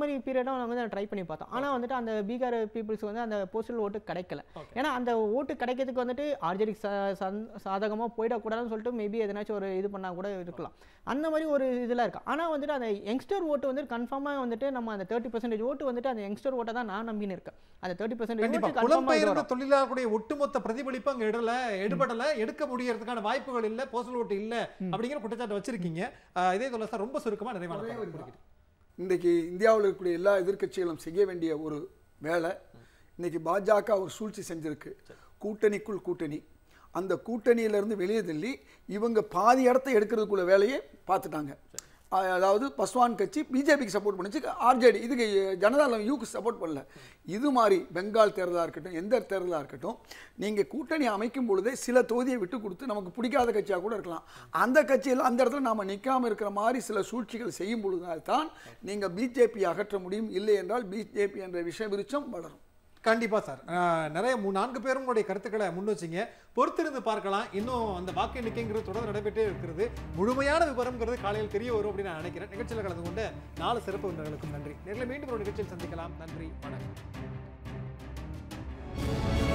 இடம் வந்து ட்ரை பண்ணி பார்த்தோம் ஆனால் வந்துட்டு அந்த பீகார் பீப்புள்ஸ் வந்து அந்த போஸ்டல் ஓட்டு கிடைக்கல ஏன்னா அந்த ஓட்டு கிடைக்கிறதுக்கு வந்துட்டு ஆர்ஜேடி சாதகமாக போயிடக்கூடாதுன்னு சொல்லிட்டு மேபி எதனாச்சும் ஒரு இது பண்ணால் கூட இருக்கலாம் அந்த மாதிரி ஒரு இதில் இருக்கு ஆனால் வந்துட்டு அந்த யங்ஸ்டர் ஓட்டு வந்து கன்ஃபார்மாக வந்துட்டு நம்ம அந்த தேர்ட்டி பர்சன்டேஜ் ஓட்டு வந்துட்டு அந்த யங்ஸ்டர் ஓட்டை தான் நான் நம்பின்னு இருக்கேன் அந்த தேர்ட்டி பர்சன்டேஜ் கண்டிப்பா ஓட்டு கன்ஃபார்மாக புலம்பெயர்ந்த தொழிலாளர்களுடைய ஒட்டுமொத்த பிரதிபலிப்பு அங்க இடல எடுபடல எடுக்க முடியறதுக்கான வாய்ப்புகள் இல்ல போஸ்டல் ஓட்டு இல்ல அப்படிங்கிற குற்றச்சாட்டு வச்சிருக்கீங்க ஆஹ் இதே சொல்ல சார் ரொம்ப சுருக்கமா நிறைவான ஒரே பார்வை ஒரு கொடுக்கிறேன். இன்றைக்கு இந்தியாவில் இருக்கக்கூடிய எல்லா எதிர்க்கட்சிகளும் செய்ய வேண்டிய ஒரு வேலை இன்னைக்கு பாஜக ஒரு சூழ்ச்சி செஞ்சிருக்கு கூட்டணிக்குள் கூட்டணி அந்த கூட்டணியிலிருந்து வெளியே தள்ளி இவங்க பாதி இடத்த எடுக்கிறதுக்குள்ள வேலையை பார்த்துட்டாங்க அ- அதாவது பஸ்வான் கட்சி பிஜேபிக்கு சப்போர்ட் பண்ணுச்சு ஆர்ஜேடி இதுக்கு ஜனதா யூக்கு சப்போர்ட் பண்ணல இது மாதிரி பெங்கால் தேர்தலாக இருக்கட்டும் எந்த தேர்தலாக இருக்கட்டும் நீங்கள் கூட்டணி அமைக்கும் பொழுதே சில தொகுதியை விட்டு கொடுத்து நமக்கு பிடிக்காத கட்சியாக கூட இருக்கலாம் அந்த கட்சியில் அந்த இடத்துல நாம் நிற்காம இருக்கிற மாதிரி சில சூழ்ச்சிகள் செய்யும் பொழுதுதான் நீங்கள் பிஜேபி அகற்ற முடியும் இல்லை என்றால் பிஜேபி என்ற விஷ விருச்சம் வளரும் கண்டிப்பா சார் ஆஹ் நிறைய மூ- நான்கு பேரும் உங்களுடைய கருத்துக்களை முன் வச்சீங்க பொறுத்திருந்து பார்க்கலாம் இன்னும் அந்த வாக்கு எண்ணிக்கைங்கிறது தொடர்ந்து நடைபெற்றே இருக்கிறது முழுமையான விவரம்ங்கிறது காலையில் தெரிய வரும் அப்படின்னு நான் நினைக்கிறேன் நிகழ்ச்சியில் கலந்து கொண்ட நாலு சிறப்பு விருந்தினர்களுக்கும் நன்றி நேரில் மீண்டும் ஒரு நிகழ்ச்சியில் சந்திக்கலாம் நன்றி வணக்கம்